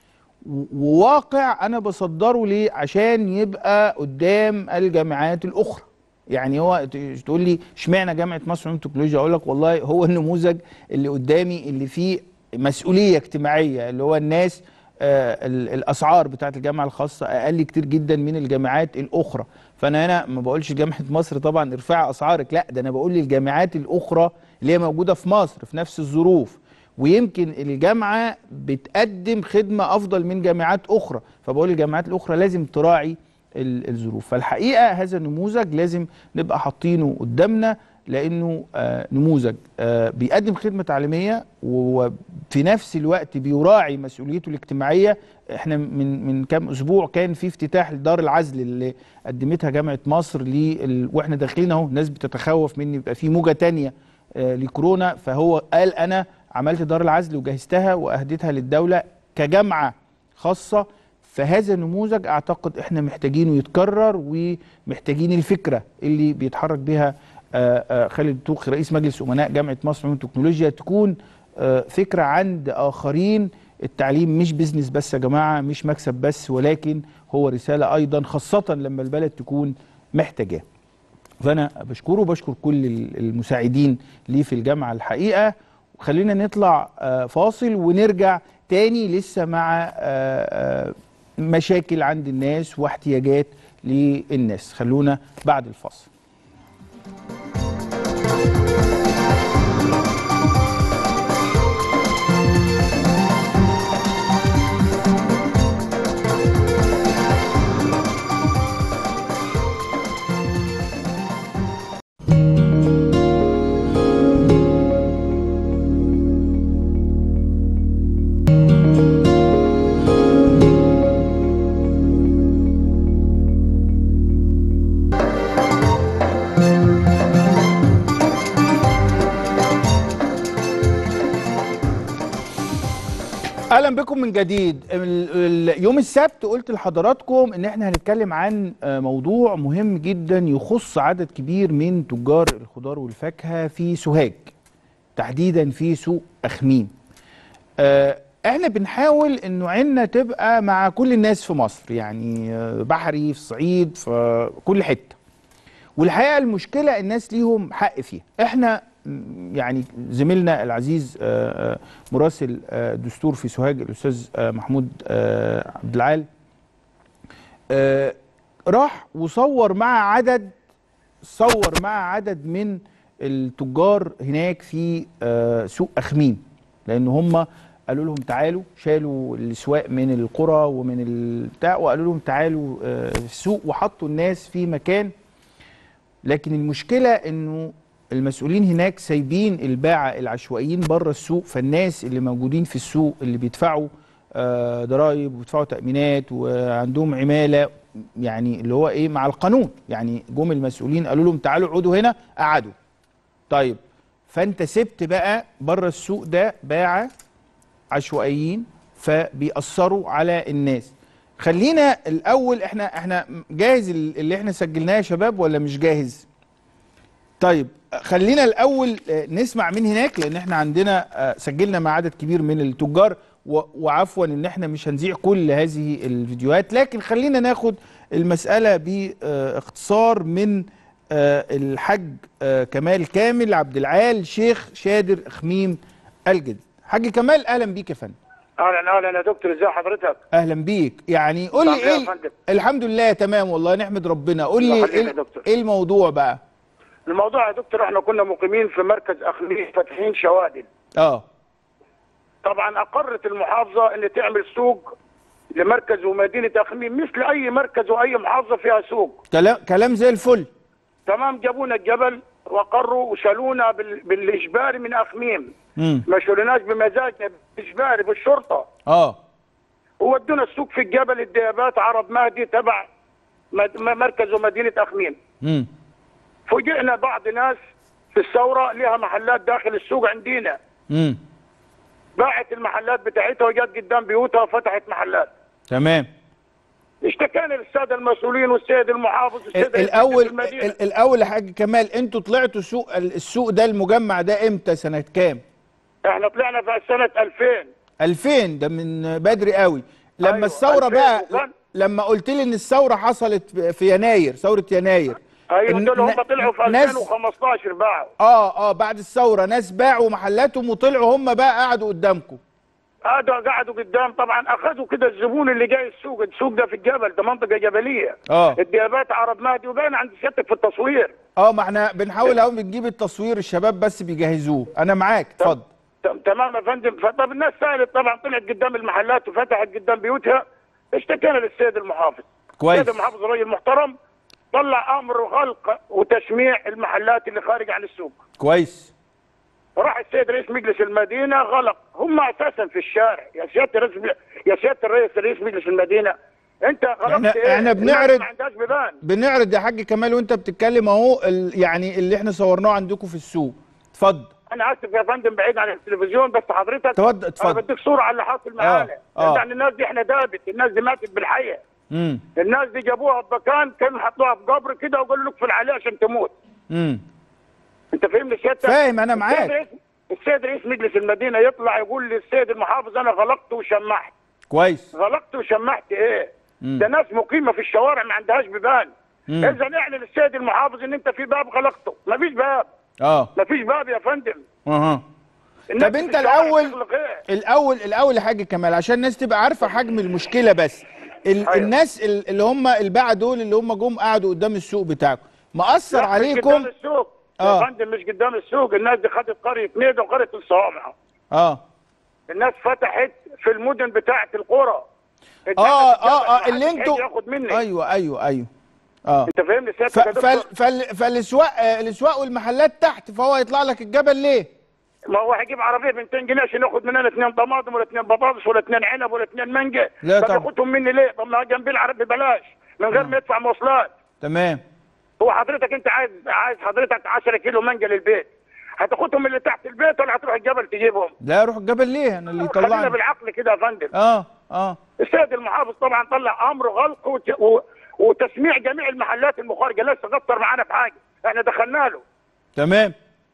و- وواقع انا بصدره ليه عشان يبقى قدام الجامعات الاخرى يعني هو ت- تقول لي اشمعنى جامعه مصر للعلوم والتكنولوجيا اقول لك والله هو النموذج اللي قدامي اللي فيه مسؤوليه اجتماعيه اللي هو الناس آه ال- الاسعار بتاعت الجامعه الخاصه اقل كتير جدا من الجامعات الاخرى فانا هنا ما بقولش جامعه مصر طبعا ارفعي اسعارك لا ده انا بقول للجامعات الاخرى اللي هي موجوده في مصر في نفس الظروف ويمكن الجامعه بتقدم خدمه افضل من جامعات اخرى فبقول للجامعات الاخرى لازم تراعي ال- الظروف فالحقيقه هذا النموذج لازم نبقى حاطينه قدامنا لانه آه نموذج آه بيقدم خدمه تعليميه وفي نفس الوقت بيراعي مسؤوليته الاجتماعيه احنا من من كام اسبوع كان في افتتاح لدار العزل اللي قدمتها جامعه مصر لل... واحنا داخلين اهو الناس بتتخوف مني يبقى في موجه تانية آه لكورونا فهو قال انا عملت دار العزل وجهزتها واهديتها للدوله كجامعه خاصه فهذا النموذج اعتقد احنا محتاجينه يتكرر ومحتاجين الفكره اللي بيتحرك بها آه، آه، خالد توخي رئيس مجلس امناء جامعه مصر للعلوم والتكنولوجيا تكون آه، فكره عند اخرين التعليم مش بيزنس بس يا جماعه مش مكسب بس ولكن هو رساله ايضا خاصه لما البلد تكون محتاجاه فانا بشكره وبشكر كل المساعدين ليه في الجامعه الحقيقه خلينا نطلع آه، فاصل ونرجع تاني لسه مع آه، آه، مشاكل عند الناس واحتياجات للناس خلونا بعد الفاصل اهلا بكم من جديد ال- ال- يوم السبت قلت لحضراتكم ان احنا هنتكلم عن آه، موضوع مهم جدا يخص عدد كبير من تجار الخضار والفاكهه في سوهاج تحديدا في سوق اخميم آه، احنا بنحاول انه عيننا تبقى مع كل الناس في مصر يعني آه، بحري في الصعيد في كل حته والحقيقه المشكله الناس ليهم حق فيها احنا م، يعني زميلنا العزيز آه، آه، مراسل آه، دستور في سوهاج الاستاذ آه، محمود آه، عبد العال آه، راح وصور مع عدد صور مع عدد من التجار هناك في آه، سوق اخميم لان هم قالوا لهم تعالوا شالوا الاسواق من القرى ومن البتاع وقالوا لهم تعالوا آه، في السوق وحطوا الناس في مكان لكن المشكله انه المسؤولين هناك سايبين الباعة العشوائيين بره السوق فالناس اللي موجودين في السوق اللي بيدفعوا آه، ضرائب وبيدفعوا تأمينات وعندهم عمالة يعني اللي هو ايه مع القانون يعني جم المسؤولين قالوا لهم تعالوا اقعدوا هنا قعدوا طيب فانت سبت بقى بره السوق ده باعة عشوائيين فبيأثروا على الناس خلينا الاول احنا احنا جاهز اللي احنا سجلناه يا شباب ولا مش جاهز طيب خلينا الاول آه، نسمع من هناك لان احنا عندنا آه، سجلنا مع عدد كبير من التجار و- وعفوا ان احنا مش هنذيع كل هذه الفيديوهات لكن خلينا ناخد المسألة باختصار من آه، الحاج آه، كمال كامل عبد العال شيخ شادر خميم الجد حاج كمال اهلا بيك يا فندم اهلا اهلا يا دكتور ازي حضرتك اهلا بيك يعني قول لي عامل إيه يا ايه فندم؟ الحمد لله تمام والله نحمد ربنا قول الله لي يخليك ايه يا دكتور. ايه الموضوع بقى الموضوع يا دكتور احنا كنا مقيمين في مركز اخميم فاتحين شوادل اه طبعا اقرت المحافظه ان تعمل سوق لمركز ومدينه اخميم مثل اي مركز واي محافظه فيها سوق كلام كلام زي الفل تمام جابونا الجبل وقروا وشالونا بال... بالاجباري من اخميم امم ما شالوناش بمزاجنا بالاجباري بالشرطه اه وودونا السوق في الجبل الديابات عرب مهدي تبع مد- م- مركز ومدينه اخميم امم فوجئنا بعض ناس في الثوره لها محلات داخل السوق عندنا امم باعت المحلات بتاعتها وجت قدام بيوتها وفتحت محلات تمام اشتكينا للساده المسؤولين والسيد المحافظ والسيد ال- الاول رئيس المدينة. ال- الاول يا حاج كمال انتوا طلعتوا سوق ال- السوق ده المجمع ده امتى سنه كام احنا طلعنا في سنه 2000 2000 ده من بدري قوي لما أيوة، الثوره 2000 بقى وكان- لما قلت لي ان الثوره حصلت في يناير ثوره يناير ايوه الن- دول هم ن- طلعوا في ناس- 2015 باعوا اه اه بعد الثوره ناس باعوا محلاتهم وطلعوا هم بقى قعدوا قدامكم قعدوا قعدوا قدام طبعا اخذوا كده الزبون اللي جاي السوق السوق ده في الجبل ده منطقه جبليه اه الديابات عرب مهدي وباين عند سيادتك في التصوير اه ما احنا بنحاول اهو بنجيب التصوير الشباب بس بيجهزوه انا معاك اتفضل تم- تمام يا فندم فطب الناس سالت طبعا طلعت قدام المحلات وفتحت قدام بيوتها اشتكينا للسيد المحافظ كويس. السيد المحافظ راجل محترم طلع امر غلق وتشميع المحلات اللي خارج عن السوق كويس راح السيد رئيس مجلس المدينه غلق هم اساسا في الشارع يا سياده الرئيس يا سياده الرئيس رئيس مجلس المدينه انت غلقت احنا- ايه؟ احنا الناس بنعرض- ما عندهاش بيبان بنعرض يا حاج كمال وانت بتتكلم اهو ال- يعني اللي احنا صورناه عندكم في السوق اتفضل انا اسف يا فندم بعيد عن التلفزيون بس حضرتك اتفضل- اتفضل. انا بديك صوره على اللي حاصل معانا آه. يعني الناس دي احنا دابت الناس دي ماتت بالحياه امم الناس دي جابوها بمكان كانوا حطوها في قبر كده وقالوا لك اقفل عليه عشان تموت امم انت فاهمني سيادتك فاهم، أنا معاك. السيد رئيس- السيد رئيس مجلس المدينه يطلع يقول للسيد المحافظ انا غلقت وشمحت كويس غلقت وشمحت ايه مم. ده ناس مقيمه في الشوارع ما عندهاش بيبان مم. اذا اعلن للسيد المحافظ ان انت في باب غلقته ما فيش باب اه ما فيش باب يا فندم اها الناس طب في انت الشوارع الاول بتغلق إيه؟ الاول الاول يا حاج كمال عشان الناس تبقى عارفه حجم المشكله بس ال أيوة. الناس ال- اللي هم الباعه دول اللي هم جم قعدوا قدام السوق بتاعكم مأثر لا، مش عليكم قدام السوق آه. يا فندم مش قدام السوق الناس دي خدت قريه ميدا وقريه الصوامع اه الناس فتحت في المدن بتاعه القرى اه اه اه اللي محدش انتوا هيجي ياخد منك ايوه ايوه ايوه اه انت فاهمني ف- سيادتك يا فال دكتور فال فالاسواق آه، الاسواق والمحلات تحت فهو هيطلع لك الجبل ليه؟ ما هو هيجيب عربيه ب 200 جنيه عشان ياخد مننا اثنين طماطم ولا اثنين بطاطس ولا اثنين عنب ولا اثنين مانجا لا طب طبعا. ياخدهم مني ليه؟ طب ما جنبي العربيه ببلاش من غير ما يدفع مواصلات تمام هو حضرتك انت عايز عايز حضرتك 10 كيلو مانجا للبيت هتاخدهم اللي تحت البيت ولا هتروح الجبل تجيبهم؟ لا اروح الجبل ليه؟ انا اللي خلينا يطلعني بالعقل كده يا فندم اه اه السيد المحافظ طبعا طلع امر غلق وت... و... وتسميع جميع المحلات المخارجه لسه قصر معانا في حاجه احنا دخلنا له تمام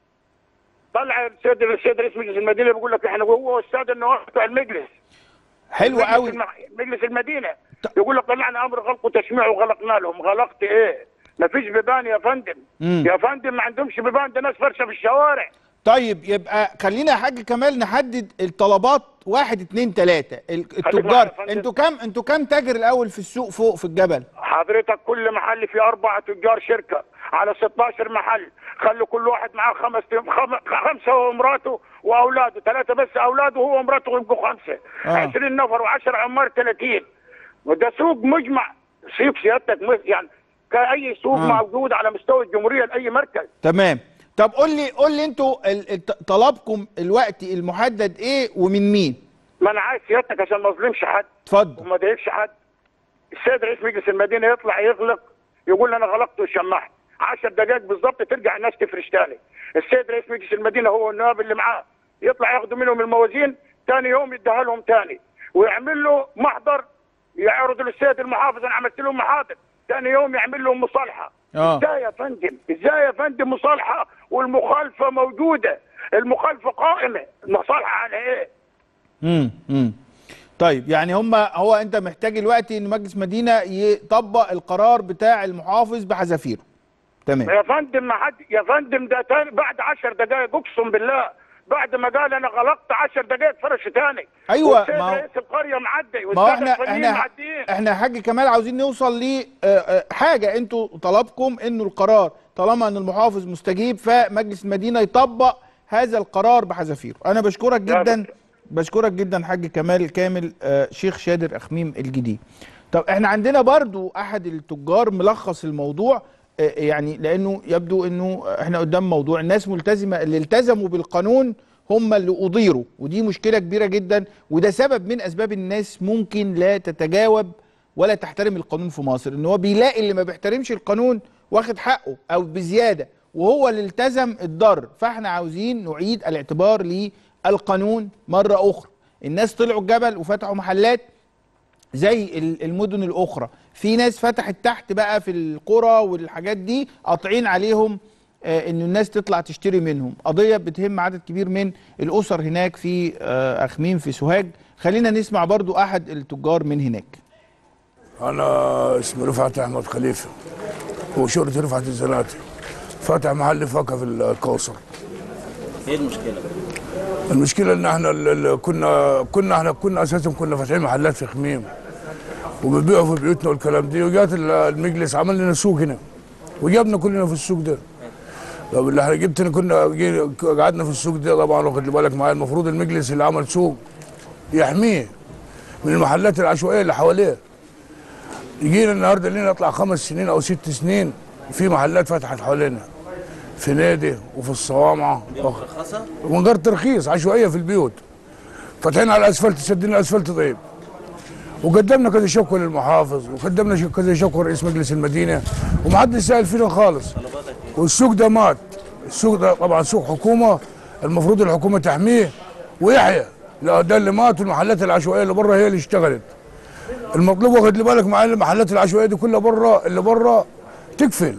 طلع السيد السيد رئيس مجلس المدينه بيقول لك احنا هو والساده النواب بتوع المجلس حلو مجلس قوي الم... مجلس المدينه يقول لك طلعنا امر غلق وتسميع وغلقنا لهم غلقت ايه؟ ما فيش بيبان يا فندم مم. يا فندم ما عندهمش بيبان ده ناس فرشه في الشوارع طيب يبقى خلينا يا حاج كمال نحدد الطلبات واحد اتنين تلاته ال- معايا التجار يا فندم. انتوا كام انتوا كام تاجر الاول في السوق فوق في الجبل؟ حضرتك كل محل فيه أربعة تجار شركة على 16 محل خلوا كل واحد معاه خمس خم... خمسة ومراته وأولاده ثلاثة بس أولاده وهو ومراته يبقوا خمسة آه. 20 نفر و10 عمار 30 وده سوق مجمع سوق سيادتك مز- يعني كأي سوق آه. موجود على مستوى الجمهورية لأي مركز تمام طب قول لي قول لي انتوا ال- الت- طلبكم الوقت المحدد ايه ومن مين؟ ما أنا عايز سيادتك عشان ما أظلمش حد اتفضل وما ضايقش حد السيد رئيس مجلس المدينه يطلع يغلق يقول انا غلقت وشمحت 10 دقائق بالظبط ترجع الناس تفرش تاني السيد رئيس مجلس المدينه هو النواب اللي معاه يطلع ياخذوا منهم الموازين ثاني يوم يديها لهم ثاني ويعمل له محضر يعرض للسيد المحافظ انا عملت لهم محاضر ثاني يوم يعمل لهم مصالحه اه ازاي يا فندم ازاي يا فندم مصالحه والمخالفه موجوده المخالفه قائمه المصالحه على ايه امم امم طيب يعني هم هو انت محتاج الوقت ان مجلس مدينه يطبق القرار بتاع المحافظ بحذافيره تمام يا فندم ما حد يا فندم ده تاني بعد 10 دقائق اقسم بالله بعد ما قال انا غلطت 10 دقائق فرش تاني أيوة، والسيد ما هو- رئيس القريه معدي ما هو والساده احنا الفنيين احنا معديين احنا يا حاج كمال عاوزين نوصل ل آه، آه، حاجه انتوا طلبكم انه القرار طالما ان المحافظ مستجيب فمجلس المدينه يطبق هذا القرار بحذافيره انا بشكرك جدا بشكرك جدا حاج كمال كامل آه، شيخ شادر اخميم الجديد طب احنا عندنا برضو احد التجار ملخص الموضوع آه، يعني لانه يبدو انه احنا قدام موضوع الناس ملتزمه اللي التزموا بالقانون هم اللي اضيروا ودي مشكله كبيره جدا وده سبب من اسباب الناس ممكن لا تتجاوب ولا تحترم القانون في مصر ان هو بيلاقي اللي ما بيحترمش القانون واخد حقه او بزياده وهو اللي التزم الضر فاحنا عاوزين نعيد الاعتبار للقانون مره اخرى الناس طلعوا الجبل وفتحوا محلات زي ال- المدن الاخرى في ناس فتحت تحت بقى في القرى والحاجات دي قاطعين عليهم آه، ان الناس تطلع تشتري منهم قضيه بتهم عدد كبير من الاسر هناك في آه، اخميم في سوهاج خلينا نسمع برضو احد التجار من هناك انا اسمي رفعت احمد خليفه وشهرتي رفعت الزناتي فاتح محل فاكهه في الكوثر ايه المشكله؟ المشكله ان احنا ال- ال- كنا كنا احنا كنا اساسا كنا فاتحين محلات في خميم وبنبيعوا في بيوتنا والكلام دي وجات ال- المجلس عمل لنا سوق هنا وجابنا كلنا في السوق ده طب اللي احنا جبتنا كنا جي- قعدنا في السوق ده طبعا واخد بالك معايا المفروض المجلس اللي عمل سوق يحميه من المحلات العشوائيه اللي حواليه يجينا النهارده لنا نطلع خمس سنين او ست سنين في محلات فتحت حوالينا في نادي وفي الصوامعه مرخصه؟ ومن غير ترخيص عشوائيه في البيوت فاتحين على الاسفلت سدين الاسفلت طيب وقدمنا كذا شكوى للمحافظ وقدمنا ش- كذا شكوى لرئيس مجلس المدينه ومحدش سال فينا خالص والسوق ده مات السوق ده طبعا سوق حكومه المفروض الحكومه تحميه ويحيى لا ده اللي مات والمحلات العشوائيه اللي بره هي اللي اشتغلت المطلوب واخد لي بالك معايا المحلات العشوائيه دي كلها بره اللي بره تقفل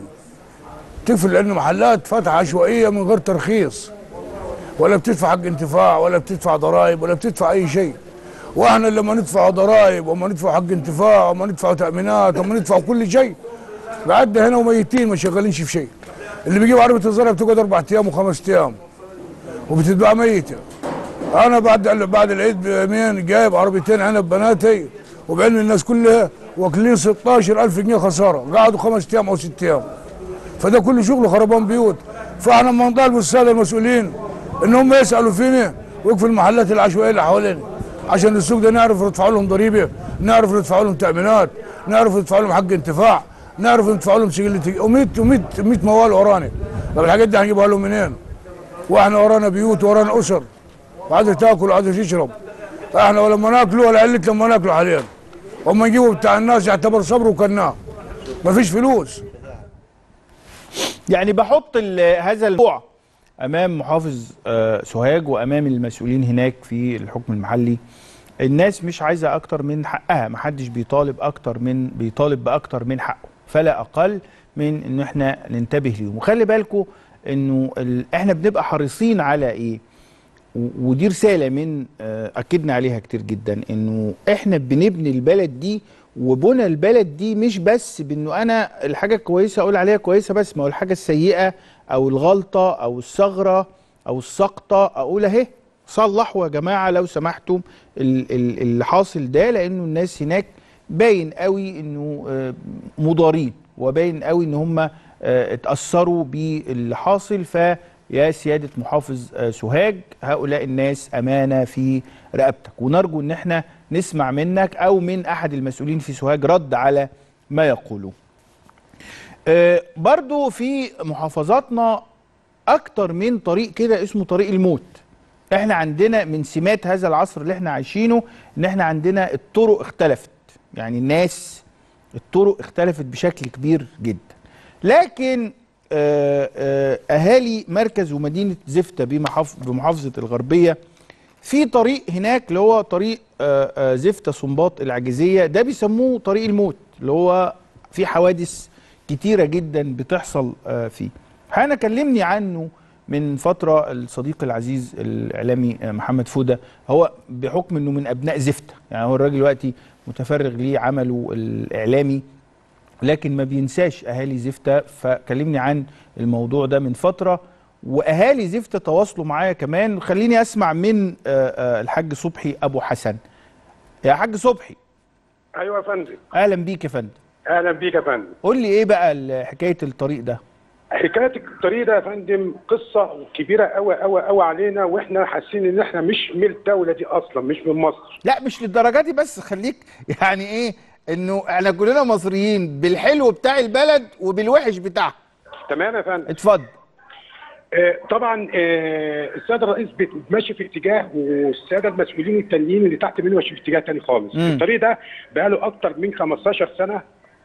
تقفل لان محلات فتح عشوائيه من غير ترخيص ولا بتدفع حق انتفاع ولا بتدفع ضرائب ولا بتدفع اي شيء واحنا لما ندفع ضرائب وما ندفع حق انتفاع وما ندفع تامينات وما ندفع كل شيء قعدنا هنا وميتين ما شغالينش في شيء اللي بيجيب عربيه الزرع بتقعد اربع ايام وخمس ايام وبتتباع ميته انا بعد بعد العيد بيومين جايب عربيتين عنب بناتي وبعلم الناس كلها واكلين 16000 جنيه خساره قعدوا خمس ايام او ست ايام فده كله شغله خربان بيوت فاحنا لما نطالب الساده المسؤولين ان هم يسالوا فينا ويقفوا المحلات العشوائيه اللي حوالينا عشان السوق ده نعرف ندفع لهم ضريبه نعرف ندفع لهم تامينات نعرف ندفع لهم حق انتفاع نعرف ندفع لهم سجل و100 و100 100 موال ورانا طب الحاجات دي هنجيبها لهم منين؟ واحنا ورانا بيوت ورانا اسر وعايزه تاكل وعايزه تشرب احنا ولما ناكله ولا علت لما ناكله حاليا وما نجيبه بتاع الناس يعتبر صبر وكناه مفيش فلوس يعني بحط ال- هذا الموضوع امام محافظ آه، سوهاج وامام المسؤولين هناك في الحكم المحلي الناس مش عايزه اكتر من حقها محدش بيطالب اكتر من بيطالب باكتر من حقه فلا اقل من ان احنا ننتبه ليهم وخلي بالكم انه ال... احنا بنبقى حريصين على ايه و- ودي رساله من آه، اكدنا عليها كتير جدا انه احنا بنبني البلد دي وبنى البلد دي مش بس بانه انا الحاجه الكويسه اقول عليها كويسه بس ما هو الحاجه السيئه او الغلطه او الثغره او السقطه اقول اهي صلحوا يا جماعه لو سمحتم ال- ال- اللي حاصل ده لانه الناس هناك باين قوي انه آه، مضارين وباين قوي ان هم آه، اتاثروا باللي حاصل فيا سياده محافظ آه، سوهاج هؤلاء الناس امانه في رقبتك ونرجو ان احنا نسمع منك او من احد المسؤولين في سوهاج رد على ما يقولوه آه، برضو في محافظاتنا اكتر من طريق كده اسمه طريق الموت احنا عندنا من سمات هذا العصر اللي احنا عايشينه ان احنا عندنا الطرق اختلفت يعني الناس الطرق اختلفت بشكل كبير جدا لكن آه، آه، اهالي مركز ومدينه زفته بمحاف- بمحافظه الغربيه في طريق هناك اللي هو طريق آه، آه، زفته صنباط العجيزيه ده بيسموه طريق الموت اللي هو في حوادث كتيره جدا بتحصل آه، فيه انا كلمني عنه من فتره الصديق العزيز الاعلامي آه، محمد فوده هو بحكم انه من ابناء زفته يعني هو الراجل دلوقتي متفرغ ليه عمله الاعلامي لكن ما بينساش اهالي زفته فكلمني عن الموضوع ده من فتره واهالي زفته تواصلوا معايا كمان خليني اسمع من آه، آه، الحاج صبحي ابو حسن يا حاج صبحي ايوه يا فندم اهلا بيك يا فندم اهلا بيك يا فندم قول لي ايه بقى ال- حكايه الطريق ده حكايه الطريق ده يا فندم قصه كبيره قوي قوي قوي علينا واحنا حاسين ان احنا مش من الدوله دي اصلا مش من مصر لا مش للدرجه دي بس خليك يعني ايه انه احنا كلنا مصريين بالحلو بتاع البلد وبالوحش بتاعها تمام يا فندم اتفضل آه، طبعا آه، السيد الرئيس بت- ماشي في اتجاه والساده المسؤولين التانيين اللي تحت منه ماشي في اتجاه تاني خالص مم. الطريق ده بقاله اكتر من 15 سنه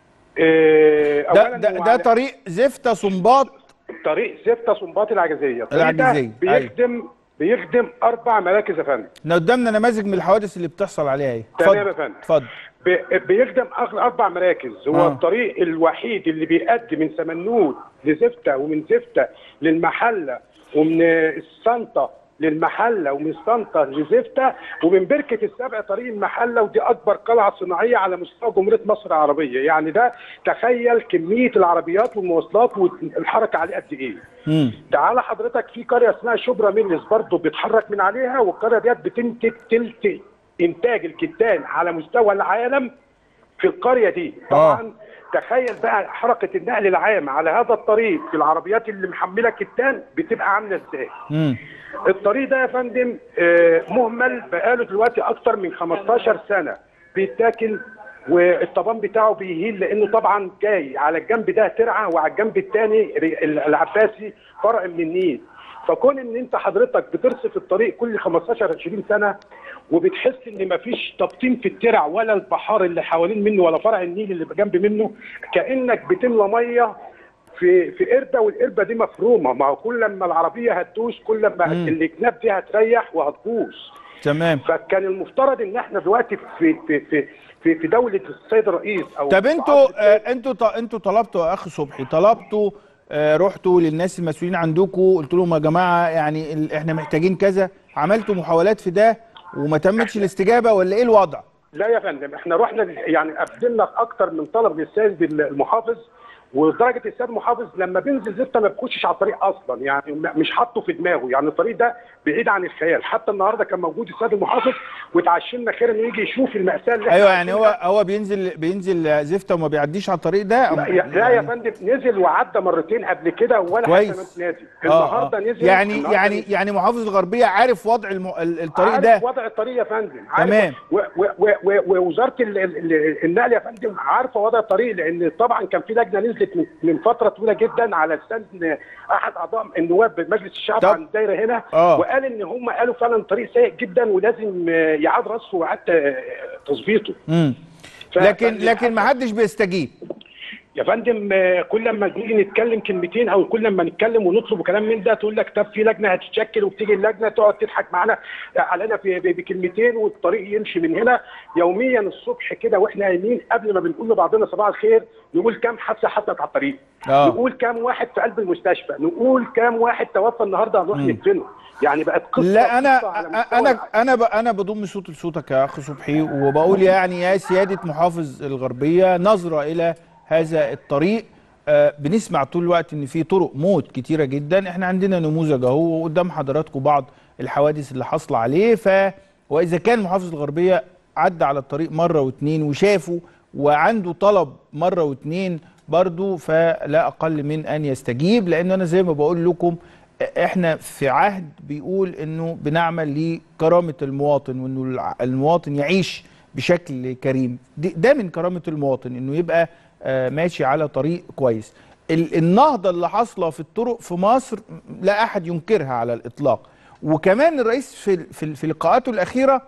آه، ده أولاً ده, هو ده على- طريق زفته صنباط طريق زفته صنباط العجزيه الطريق ده العجزية، أيوة. بيخدم بيخدم اربع مراكز يا فندم احنا قدامنا نماذج من الحوادث اللي بتحصل عليها ايه تمام يا فندم اتفضل بي- بيخدم أغ- اربع مراكز هو آه. آه. الطريق الوحيد اللي بيؤدي من سمنود لزفته ومن زفته للمحله ومن السنطه للمحله ومن السنطه لزفته ومن بركه السبع طريق المحله ودي اكبر قلعه صناعيه على مستوى جمهوريه مصر العربيه يعني ده تخيل كميه العربيات والمواصلات والحركه عليه قد ايه مم. تعالى حضرتك في قريه اسمها شبرا ميلز برضه بيتحرك من عليها والقريه ديت بتنتج تلت انتاج الكتان على مستوى العالم في القريه دي طبعا تخيل بقى حركه النقل العام على هذا الطريق في العربيات اللي محمله كتان بتبقى عامله ازاي مم. الطريق ده يا فندم آه، مهمل بقاله دلوقتي اكتر من 15 سنه بيتاكل والطبان بتاعه بيهيل لانه طبعا جاي على الجنب ده ترعه وعلى الجنب الثاني العباسي فرع من النيل فكون ان انت حضرتك بترصف الطريق كل 15 20 سنه وبتحس ان مفيش تبطين في الترع ولا البحار اللي حوالين منه ولا فرع النيل اللي جنب منه كانك بتملى ميه في في قربه والقربه دي مفرومه ما هو كل لما العربيه هتدوس كل لما مم. الجناب دي هتريح وهتبوظ تمام فكان المفترض ان احنا دلوقتي في في في في, في دوله السيد الرئيس او طب انتوا آه انتوا ط- انتوا طلبتوا يا اخ صبحي طلبتوا آه رحتوا للناس المسؤولين عندكم قلت لهم يا جماعه يعني ال- احنا محتاجين كذا عملتوا محاولات في ده وما تمتش الاستجابه ولا ايه الوضع؟ لا يا فندم احنا رحنا يعني قدمنا اكتر من طلب للسيد المحافظ ولدرجه السيد المحافظ لما بينزل زفته ما بيخشش على الطريق اصلا يعني م- مش حاطه في دماغه يعني الطريق ده بعيد عن الخيال حتى النهارده كان موجود السيد المحافظ وتعشمنا خير انه يجي يشوف الماساه اللي احنا ايوه يعني عايشينها. هو هو بينزل بينزل زفته وما بيعديش على الطريق ده لا يا, لا يا فندم نزل وعدى مرتين قبل كده ولا كويس. حتى نادي آه، آه. النهارده نزل يعني النهاردة يعني نزل. يعني محافظ الغربيه عارف وضع الم... ال- الطريق عارف ده وضع الطريق يا فندم عارف تمام. و- و- و- و- ووزاره ال- ال- ال- النقل يا فندم عارفه وضع الطريق لان طبعا كان في لجنه نزلت من- من فتره طويله جدا على لسان احد اعضاء النواب بمجلس الشعب طب. عن الدايره هنا آه. وقال ان هم قالوا فعلا الطريق سيء جدا ولازم آه، يعاد رصفه وإعادة آه، تظبيطه مم. ف- لكن فاللي لكن ما حدش بيستجيب يا فندم آه، كل لما نيجي نتكلم كلمتين او كل لما نتكلم ونطلب كلام من ده تقول لك طب في لجنه هتتشكل وبتيجي اللجنه تقعد تضحك معانا علينا في ب- بكلمتين والطريق يمشي من هنا يوميا الصبح كده واحنا قايمين قبل ما بنقول لبعضنا صباح الخير نقول كام حادثه حصلت على الطريق آه. نقول كام واحد في قلب المستشفى نقول كام واحد توفى النهارده هنروح مم. ندفنه يعني بقت قصه لا انا قصة على مستوى انا انا ب- انا بضم صوت لصوتك يا اخ صبحي وبقول يعني يا سياده محافظ الغربيه نظره الى هذا الطريق آه، بنسمع طول الوقت ان في طرق موت كتيره جدا احنا عندنا نموذج اهو وقدام حضراتكم بعض الحوادث اللي حاصله عليه ف واذا كان محافظ الغربيه عدى على الطريق مره واتنين وشافه وعنده طلب مره واتنين برضو فلا اقل من ان يستجيب لان انا زي ما بقول لكم احنا في عهد بيقول انه بنعمل لكرامه المواطن وانه الع- المواطن يعيش بشكل كريم دي- ده من كرامه المواطن انه يبقى آه، ماشي على طريق كويس ال- النهضه اللي حاصله في الطرق في مصر لا احد ينكرها على الاطلاق وكمان الرئيس في في في لقاءاته الاخيره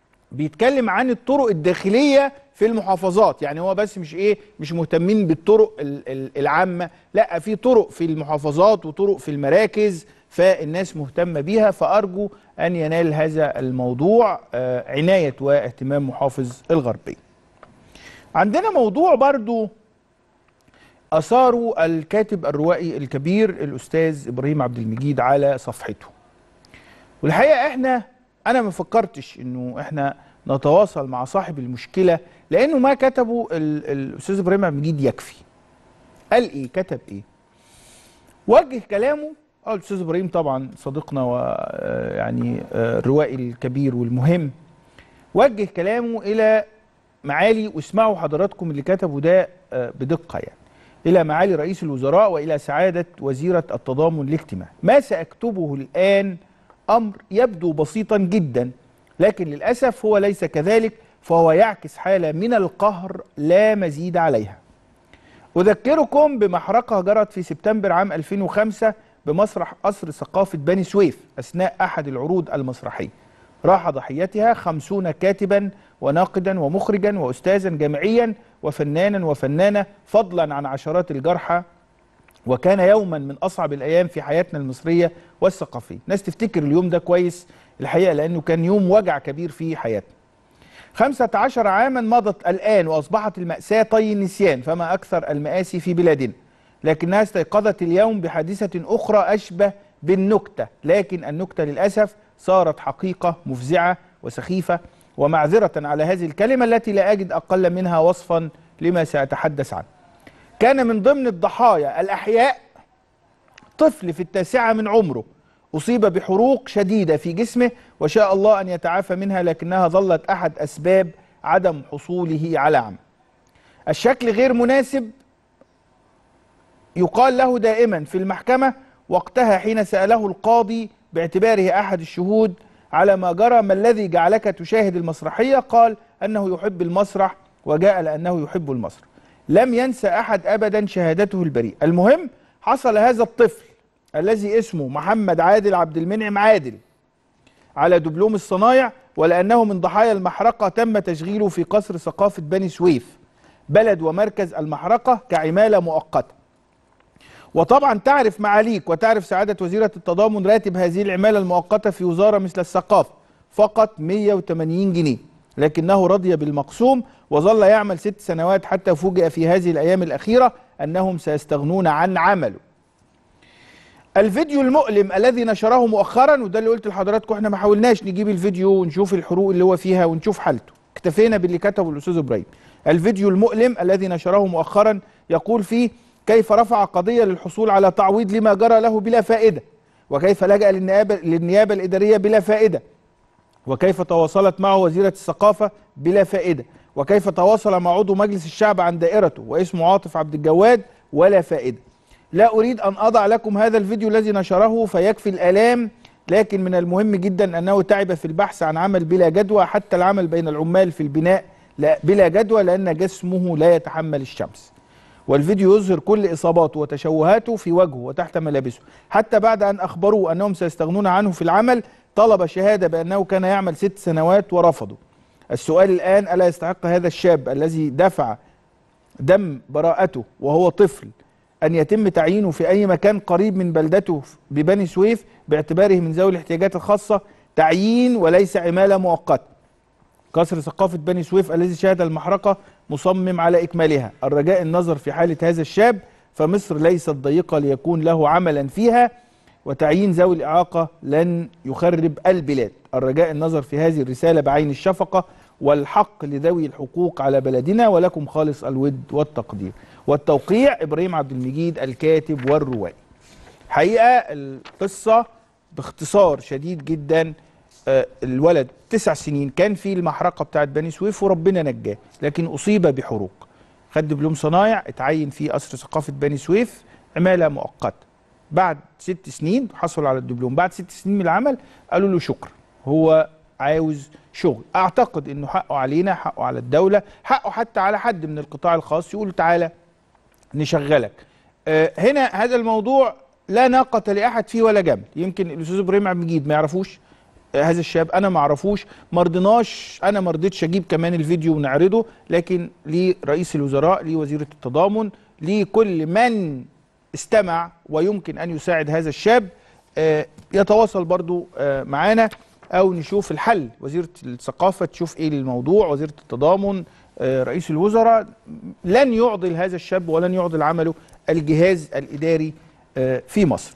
بيتكلم عن الطرق الداخليه في المحافظات يعني هو بس مش ايه مش مهتمين بالطرق ال- ال- العامه لا في طرق في المحافظات وطرق في المراكز فالناس مهتمه بيها فارجو ان ينال هذا الموضوع آه، عنايه واهتمام محافظ الغربيه عندنا موضوع برضو اثاره الكاتب الروائي الكبير الاستاذ ابراهيم عبد المجيد على صفحته والحقيقه احنا انا ما فكرتش انه احنا نتواصل مع صاحب المشكله لانه ما كتبه ال- الاستاذ ابراهيم عبد المجيد يكفي قال ايه كتب ايه وجه كلامه اه الاستاذ ابراهيم طبعا صديقنا ويعني الروائي الكبير والمهم وجه كلامه الى معالي واسمعوا حضراتكم اللي كتبه ده آه، بدقه يعني الى معالي رئيس الوزراء والى سعاده وزيره التضامن الاجتماعي ما ساكتبه الان امر يبدو بسيطا جدا لكن للاسف هو ليس كذلك فهو يعكس حاله من القهر لا مزيد عليها أذكركم بمحرقة جرت في سبتمبر عام 2005 بمسرح قصر ثقافة بني سويف أثناء أحد العروض المسرحية راح ضحيتها خمسون كاتبا وناقدا ومخرجا وأستاذا جامعيا وفنانا وفنانة فضلا عن عشرات الجرحى وكان يوما من أصعب الأيام في حياتنا المصرية والثقافية ناس تفتكر اليوم ده كويس الحقيقة لأنه كان يوم وجع كبير في حياتنا خمسة عشر عاما مضت الآن وأصبحت المأساة طي النسيان فما أكثر المآسي في بلادنا لكنها استيقظت اليوم بحادثة أخرى أشبه بالنكتة لكن النكتة للأسف صارت حقيقة مفزعة وسخيفة ومعذرة على هذه الكلمة التي لا أجد أقل منها وصفا لما سأتحدث عنه كان من ضمن الضحايا الأحياء طفل في التاسعة من عمره أصيب بحروق شديدة في جسمه وشاء الله أن يتعافى منها لكنها ظلت أحد أسباب عدم حصوله على عمل الشكل غير مناسب يقال له دائما في المحكمة وقتها حين سأله القاضي باعتباره أحد الشهود على ما جرى ما الذي جعلك تشاهد المسرحية قال أنه يحب المسرح وجاء لأنه يحب المسرح لم ينسى أحد أبدا شهادته البريء المهم حصل هذا الطفل الذي اسمه محمد عادل عبد المنعم عادل على دبلوم الصنايع ولأنه من ضحايا المحرقة تم تشغيله في قصر ثقافة بني سويف بلد ومركز المحرقة كعمالة مؤقتة وطبعا تعرف معاليك وتعرف سعادة وزيرة التضامن راتب هذه العمالة المؤقتة في وزارة مثل الثقافة فقط 180 جنيه لكنه رضي بالمقسوم وظل يعمل ست سنوات حتى فوجئ في هذه الأيام الأخيرة أنهم سيستغنون عن عمله الفيديو المؤلم الذي نشره مؤخرا وده اللي قلت لحضراتكم احنا ما حاولناش نجيب الفيديو ونشوف الحروق اللي هو فيها ونشوف حالته اكتفينا باللي كتبه الاستاذ ابراهيم الفيديو المؤلم الذي نشره مؤخرا يقول فيه كيف رفع قضيه للحصول على تعويض لما جرى له بلا فائده وكيف لجأ للنيابه للنيابه الاداريه بلا فائده وكيف تواصلت معه وزيره الثقافه بلا فائده وكيف تواصل مع عضو مجلس الشعب عن دائرته واسمه عاطف عبد الجواد ولا فائده لا أريد أن أضع لكم هذا الفيديو الذي نشره فيكفي الآلام لكن من المهم جدا أنه تعب في البحث عن عمل بلا جدوى حتى العمل بين العمال في البناء لا بلا جدوى لأن جسمه لا يتحمل الشمس والفيديو يظهر كل إصاباته وتشوهاته في وجهه وتحت ملابسه حتى بعد أن أخبروه أنهم سيستغنون عنه في العمل طلب شهادة بأنه كان يعمل ست سنوات ورفضوا السؤال الآن ألا يستحق هذا الشاب الذي دفع دم براءته وهو طفل أن يتم تعيينه في أي مكان قريب من بلدته ببني سويف باعتباره من ذوي الاحتياجات الخاصة تعيين وليس عمالة مؤقتة قصر ثقافة بني سويف الذي شهد المحرقة مصمم على إكمالها الرجاء النظر في حالة هذا الشاب فمصر ليست ضيقة ليكون له عملا فيها وتعيين ذوي الإعاقة لن يخرب البلاد الرجاء النظر في هذه الرسالة بعين الشفقة والحق لذوي الحقوق على بلدنا ولكم خالص الود والتقدير والتوقيع إبراهيم عبد المجيد الكاتب والروائي حقيقة القصة باختصار شديد جدا آه، الولد تسع سنين كان في المحرقة بتاعت بني سويف وربنا نجاه لكن أصيب بحروق خد دبلوم صنايع اتعين في قصر ثقافة بني سويف عمالة مؤقتة بعد ست سنين حصل على الدبلوم بعد ست سنين من العمل قالوا له شكرا هو عاوز شغل اعتقد انه حقه علينا حقه على الدولة حقه حتى على حد من القطاع الخاص يقول تعالى نشغلك آه، هنا هذا الموضوع لا ناقة لأحد فيه ولا جمل يمكن الأستاذ إبراهيم عبد المجيد ما يعرفوش آه، هذا الشاب أنا ما أعرفوش ما رضيناش أنا ما رضيتش أجيب كمان الفيديو ونعرضه لكن لرئيس الوزراء لوزيرة التضامن لكل من استمع ويمكن أن يساعد هذا الشاب آه، يتواصل برضو آه، معانا أو نشوف الحل وزيرة الثقافة تشوف إيه الموضوع وزيرة التضامن آه، رئيس الوزراء لن يعضل هذا الشاب ولن يعضل عمله الجهاز الإداري آه، في مصر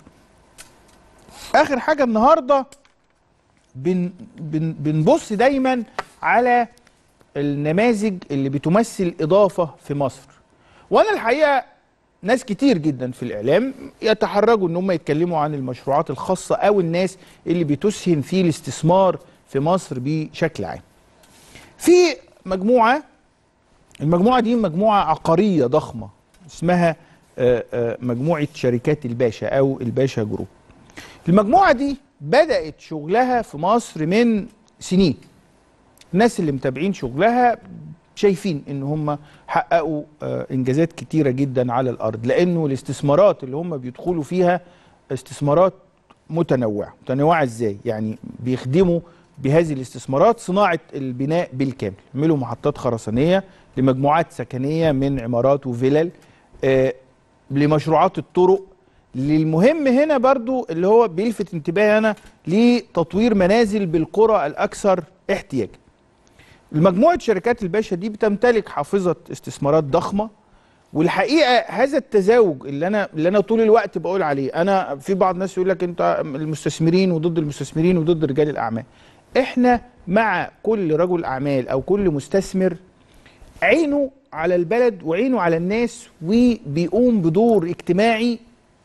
آخر حاجة النهاردة بن بن بنبص دايما على النماذج اللي بتمثل اضافه في مصر وانا الحقيقه ناس كتير جدا في الاعلام يتحرجوا ان هم يتكلموا عن المشروعات الخاصه او الناس اللي بتسهم في الاستثمار في مصر بشكل عام في مجموعه المجموعه دي مجموعه عقاريه ضخمه اسمها آه، آه، مجموعه شركات الباشا او الباشا جروب المجموعه دي بدات شغلها في مصر من سنين الناس اللي متابعين شغلها شايفين ان هم حققوا آه، انجازات كتيره جدا على الارض لانه الاستثمارات اللي هم بيدخلوا فيها استثمارات متنوعه متنوعه ازاي يعني بيخدموا بهذه الاستثمارات صناعه البناء بالكامل يعملوا محطات خرسانيه لمجموعات سكنيه من عمارات وفلل آه، لمشروعات الطرق للمهم هنا برضو اللي هو بيلفت انتباهي انا لتطوير منازل بالقرى الاكثر احتياجا المجموعة شركات الباشا دي بتمتلك حافظة استثمارات ضخمة والحقيقة هذا التزاوج اللي أنا اللي أنا طول الوقت بقول عليه أنا في بعض الناس يقول لك أنت المستثمرين وضد المستثمرين وضد رجال الأعمال إحنا مع كل رجل أعمال أو كل مستثمر عينه على البلد وعينه على الناس وبيقوم بدور اجتماعي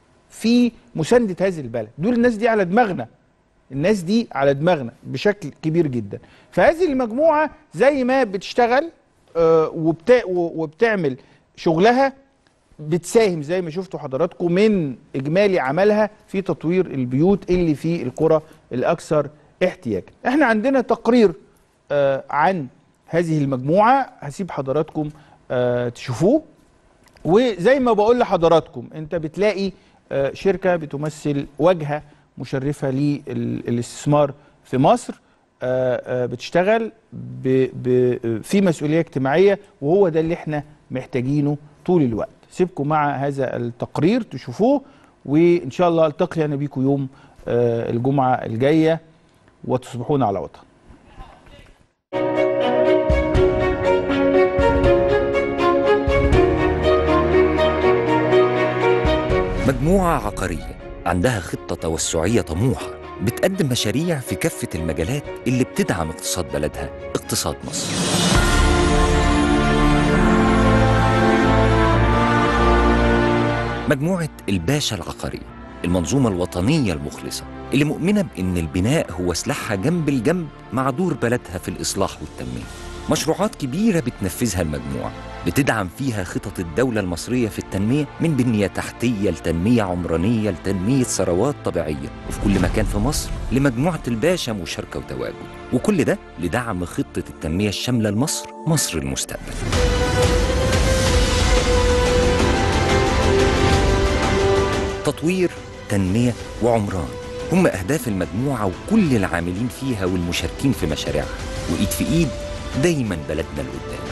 في مساندة هذه البلد دول الناس دي على دماغنا الناس دي على دماغنا بشكل كبير جدا فهذه المجموعة زي ما بتشتغل آه، وبتا وبتعمل شغلها بتساهم زي ما شفتوا حضراتكم من إجمالي عملها في تطوير البيوت اللي في القرى الأكثر احتياجا احنا عندنا تقرير آه، عن هذه المجموعة هسيب حضراتكم آه، تشوفوه وزي ما بقول لحضراتكم انت بتلاقي آه، شركه بتمثل واجهه مشرفه للاستثمار في مصر آه، آه، بتشتغل ب ب في مسؤوليه اجتماعيه وهو ده اللي احنا محتاجينه طول الوقت سيبكم مع هذا التقرير تشوفوه وان شاء الله التقي انا بيكم يوم آه، الجمعه الجايه وتصبحون على وطن مجموعة عقارية عندها خطة توسعية طموحة بتقدم مشاريع في كافة المجالات اللي بتدعم اقتصاد بلدها اقتصاد مصر مجموعة الباشا العقارية المنظومة الوطنية المخلصة اللي مؤمنة بأن البناء هو سلاحها جنب الجنب مع دور بلدها في الإصلاح والتنمية مشروعات كبيرة بتنفذها المجموعة بتدعم فيها خطط الدولة المصرية في التنمية من بنية تحتية لتنمية عمرانية لتنمية ثروات طبيعية وفي كل مكان في مصر لمجموعة الباشا مشاركة وتواجد وكل ده لدعم خطة التنمية الشاملة لمصر مصر المستقبل تطوير تنمية وعمران هم أهداف المجموعة وكل العاملين فيها والمشاركين في مشاريعها وإيد في إيد دايما بلدنا لقدام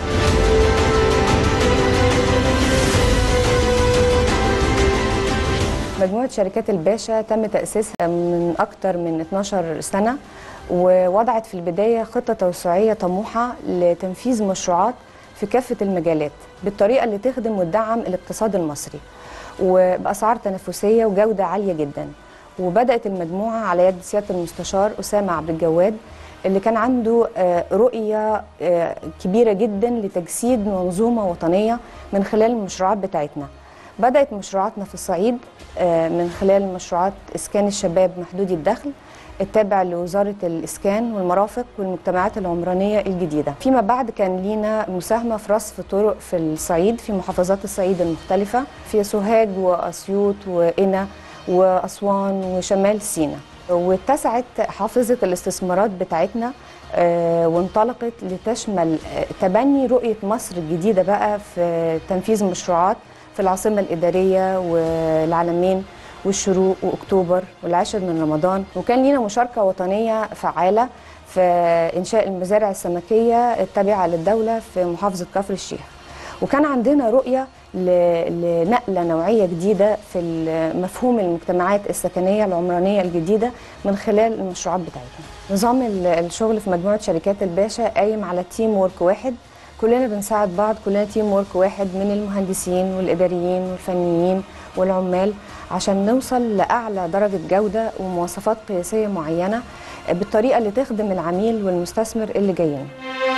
مجموعة شركات الباشا تم تأسيسها من أكثر من 12 سنة ووضعت في البداية خطة توسعية طموحة لتنفيذ مشروعات في كافة المجالات بالطريقة اللي تخدم وتدعم الاقتصاد المصري وبأسعار تنافسية وجودة عالية جدا وبدأت المجموعة على يد سيادة المستشار أسامة عبد الجواد اللي كان عنده آه، رؤية آه، كبيرة جدا لتجسيد منظومة وطنية من خلال المشروعات بتاعتنا بدأت مشروعاتنا في الصعيد آه، من خلال مشروعات إسكان الشباب محدودي الدخل التابع لوزارة الإسكان والمرافق والمجتمعات العمرانية الجديدة فيما بعد كان لينا مساهمة في رصف طرق في الصعيد في محافظات الصعيد المختلفة في سوهاج وأسيوط وقنا وأسوان وشمال سيناء واتسعت حافظة الاستثمارات بتاعتنا آه، وانطلقت لتشمل آه، تبني رؤية مصر الجديدة بقى في تنفيذ مشروعات في العاصمة الإدارية والعلمين والشروق وأكتوبر والعاشر من رمضان وكان لينا مشاركة وطنية فعالة في إنشاء المزارع السمكية التابعة للدولة في محافظة كفر الشيخ وكان عندنا رؤية ل- لنقلة نوعية جديدة في مفهوم المجتمعات السكنية العمرانية الجديدة من خلال المشروعات بتاعتنا نظام ال- الشغل في مجموعة شركات الباشا قايم على تيم وورك واحد كلنا بنساعد بعض كلنا تيم وورك واحد من المهندسين والإداريين والفنيين والعمال عشان نوصل لأعلى درجة جودة ومواصفات قياسية معينة بالطريقه اللي تخدم العميل والمستثمر اللي جايين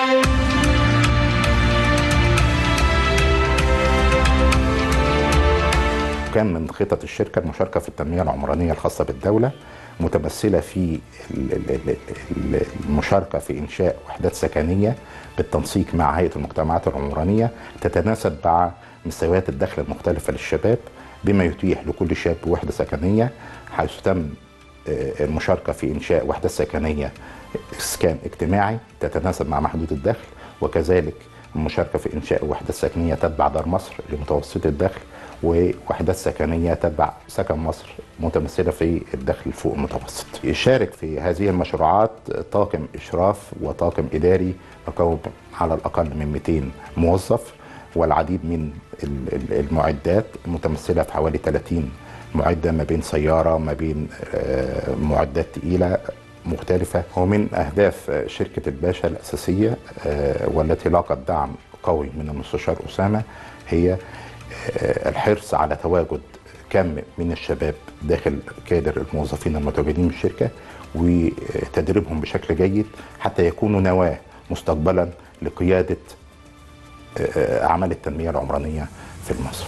كان من خطط الشركة المشاركة في التنمية العمرانية الخاصة بالدولة متمثلة في ال- ال- ال- المشاركة في إنشاء وحدات سكنية بالتنسيق مع هيئة المجتمعات العمرانية تتناسب مع مستويات الدخل المختلفة للشباب بما يتيح لكل شاب وحدة سكنية حيث تم آه، المشاركة في إنشاء وحدات سكنية إسكان اجتماعي تتناسب مع محدود الدخل وكذلك المشاركة في إنشاء وحدات سكنية تتبع دار مصر لمتوسط الدخل ووحدات سكنية تتبع سكن مصر متمثلة في الدخل فوق المتوسط يشارك في هذه المشروعات طاقم إشراف وطاقم إداري مكون على الأقل من 200 موظف والعديد من ال- ال- المعدات متمثلة في حوالي 30 معدة ما بين سيارة ما بين آه، معدات تقيلة مختلفة ومن أهداف آه، شركة الباشا الأساسية آه، والتي لاقت دعم قوي من المستشار أسامة هي آه، الحرص على تواجد كم من الشباب داخل كادر الموظفين المتواجدين بالشركة وتدريبهم بشكل جيد حتى يكونوا نواة مستقبلا لقيادة آه، أعمال التنمية العمرانية في مصر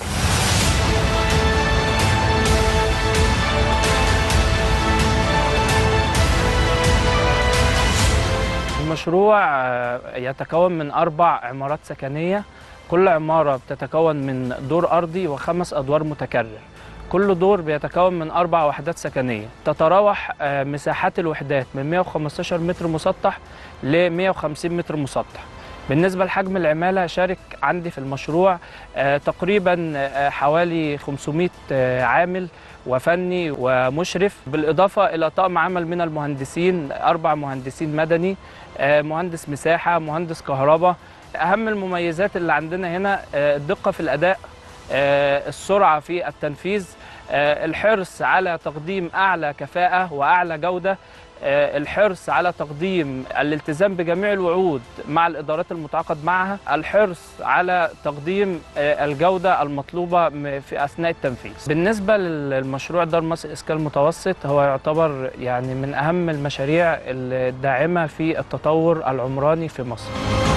المشروع آه، يتكون من أربع عمارات سكنية كل عمارة بتتكون من دور أرضي وخمس أدوار متكرر كل دور بيتكون من أربع وحدات سكنية تتراوح آه، مساحات الوحدات من 115 متر مسطح ل 150 متر مسطح بالنسبة لحجم العمالة شارك عندي في المشروع آه، تقريبا آه، حوالي 500 آه، عامل وفني ومشرف بالإضافة إلى طاقم عمل من المهندسين أربع مهندسين مدني آه، مهندس مساحة مهندس كهرباء أهم المميزات اللي عندنا هنا آه، الدقة في الأداء آه، السرعة في التنفيذ آه، الحرص على تقديم أعلى كفاءة وأعلى جودة آه، الحرص على تقديم الالتزام بجميع الوعود مع الإدارات المتعاقد معها الحرص على تقديم آه، الجودة المطلوبة م- في أثناء التنفيذ بالنسبة للمشروع دار مصر إسكان المتوسط هو يعتبر يعني من أهم المشاريع الداعمة في التطور العمراني في مصر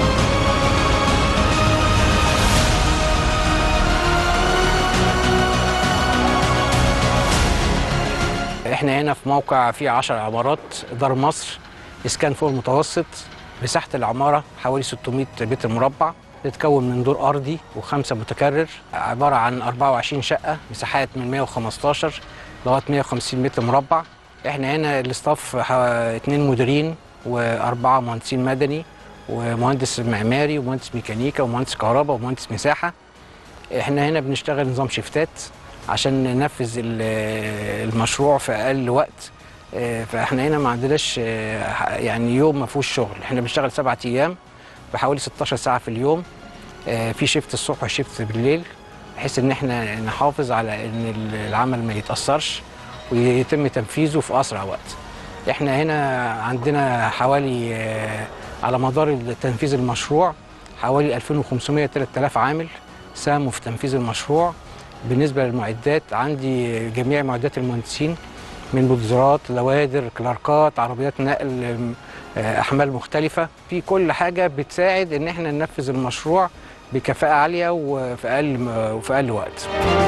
احنا هنا في موقع فيه 10 عمارات دار مصر اسكان فوق المتوسط مساحه العماره حوالي 600 متر مربع تتكون من دور ارضي وخمسه متكرر عباره عن 24 شقه مساحات من 115 لغايه 150 متر مربع احنا هنا الاستاف ح- اتنين مديرين واربعه مهندسين مدني ومهندس معماري ومهندس ميكانيكا ومهندس كهرباء ومهندس مساحه احنا هنا بنشتغل نظام شيفتات عشان ننفذ ال- المشروع في اقل وقت آه، فاحنا هنا ما عندناش آه، يعني يوم ما فيهوش شغل احنا بنشتغل سبعة ايام بحوالي 16 ساعه في اليوم آه، في شيفت الصبح وشيفت بالليل بحيث ان احنا نحافظ على ان العمل ما يتاثرش ويتم تنفيذه في اسرع وقت احنا هنا عندنا حوالي آه، على مدار تنفيذ المشروع حوالي 2500 3000 عامل ساهموا في تنفيذ المشروع بالنسبه للمعدات عندي جميع معدات المهندسين من بلدوزرات لوادر كلاركات عربيات نقل آم، آه، احمال مختلفه في كل حاجه بتساعد ان احنا ننفذ المشروع بكفاءه عاليه وفي اقل وفي اقل وقت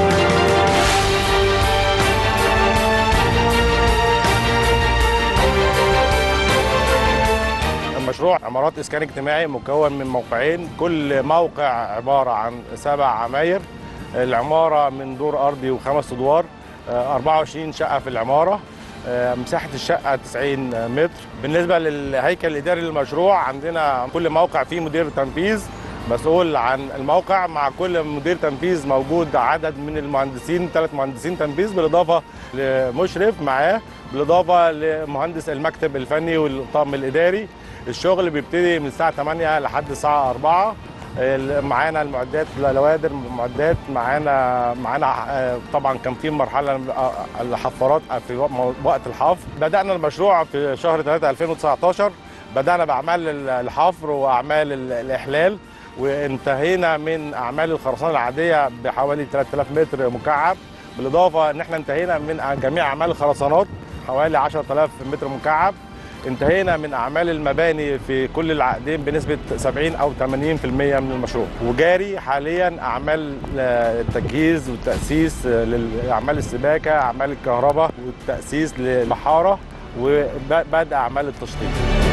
المشروع عمارات اسكان اجتماعي مكون من موقعين كل موقع عباره عن سبع عماير العماره من دور ارضي وخمس ادوار آه، 24 شقه في العماره آه، مساحه الشقه 90 متر بالنسبه للهيكل الاداري للمشروع عندنا كل موقع فيه مدير تنفيذ مسؤول عن الموقع مع كل مدير تنفيذ موجود عدد من المهندسين ثلاث مهندسين تنفيذ بالاضافه لمشرف معاه بالاضافه لمهندس المكتب الفني والطاقم الاداري الشغل بيبتدي من الساعه 8 لحد الساعه 4 ال- معانا المعدات لوادر معدات معانا معانا آه، طبعا كان في مرحله آه، الحفارات في وق- وقت الحفر بدانا المشروع في شهر 3 2019 بدانا باعمال ال- الحفر واعمال ال- الاحلال وانتهينا من اعمال الخرسانه العاديه بحوالي 3000 متر مكعب بالاضافه ان احنا انتهينا من جميع اعمال الخرسانات حوالي 10000 متر مكعب انتهينا من اعمال المباني في كل العقدين بنسبه 70 او 80% من المشروع وجاري حاليا اعمال آه، التجهيز والتاسيس آه، لاعمال السباكه اعمال الكهرباء والتاسيس للمحاره وبدء اعمال التشطيب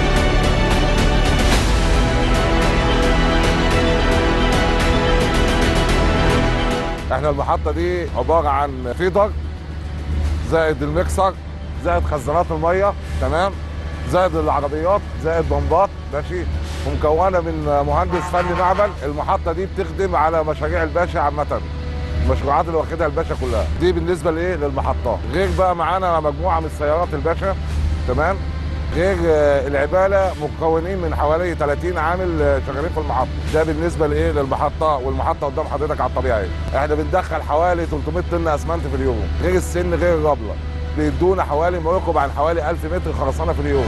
احنا المحطة دي عبارة عن فيدر زائد المكسر زائد خزانات المية تمام زائد العربيات زائد بمبات ماشي ومكونة من مهندس فني معمل المحطة دي بتخدم على مشاريع الباشا عامة المشروعات اللي واخدها الباشا كلها دي بالنسبة لايه للمحطات غير بقى معانا مجموعة من سيارات الباشا تمام غير آه، العباله مكونين من حوالي 30 عامل آه، شغالين في المحطه ده بالنسبه لايه للمحطه والمحطه قدام حضرتك على الطبيعي احنا بندخل حوالي 300 طن اسمنت في اليوم غير السن غير الرمله بيدونا حوالي ما يقرب عن حوالي 1000 متر خرسانه في اليوم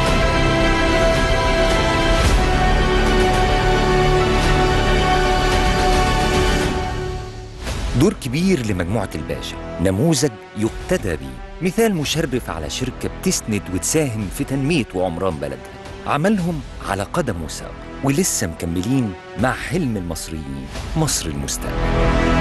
دور كبير لمجموعة الباشا نموذج يقتدى بيه مثال مشرف على شركة بتسند وتساهم في تنمية وعمران بلدها عملهم على قدم وساق ولسه مكملين مع حلم المصريين مصر المستقبل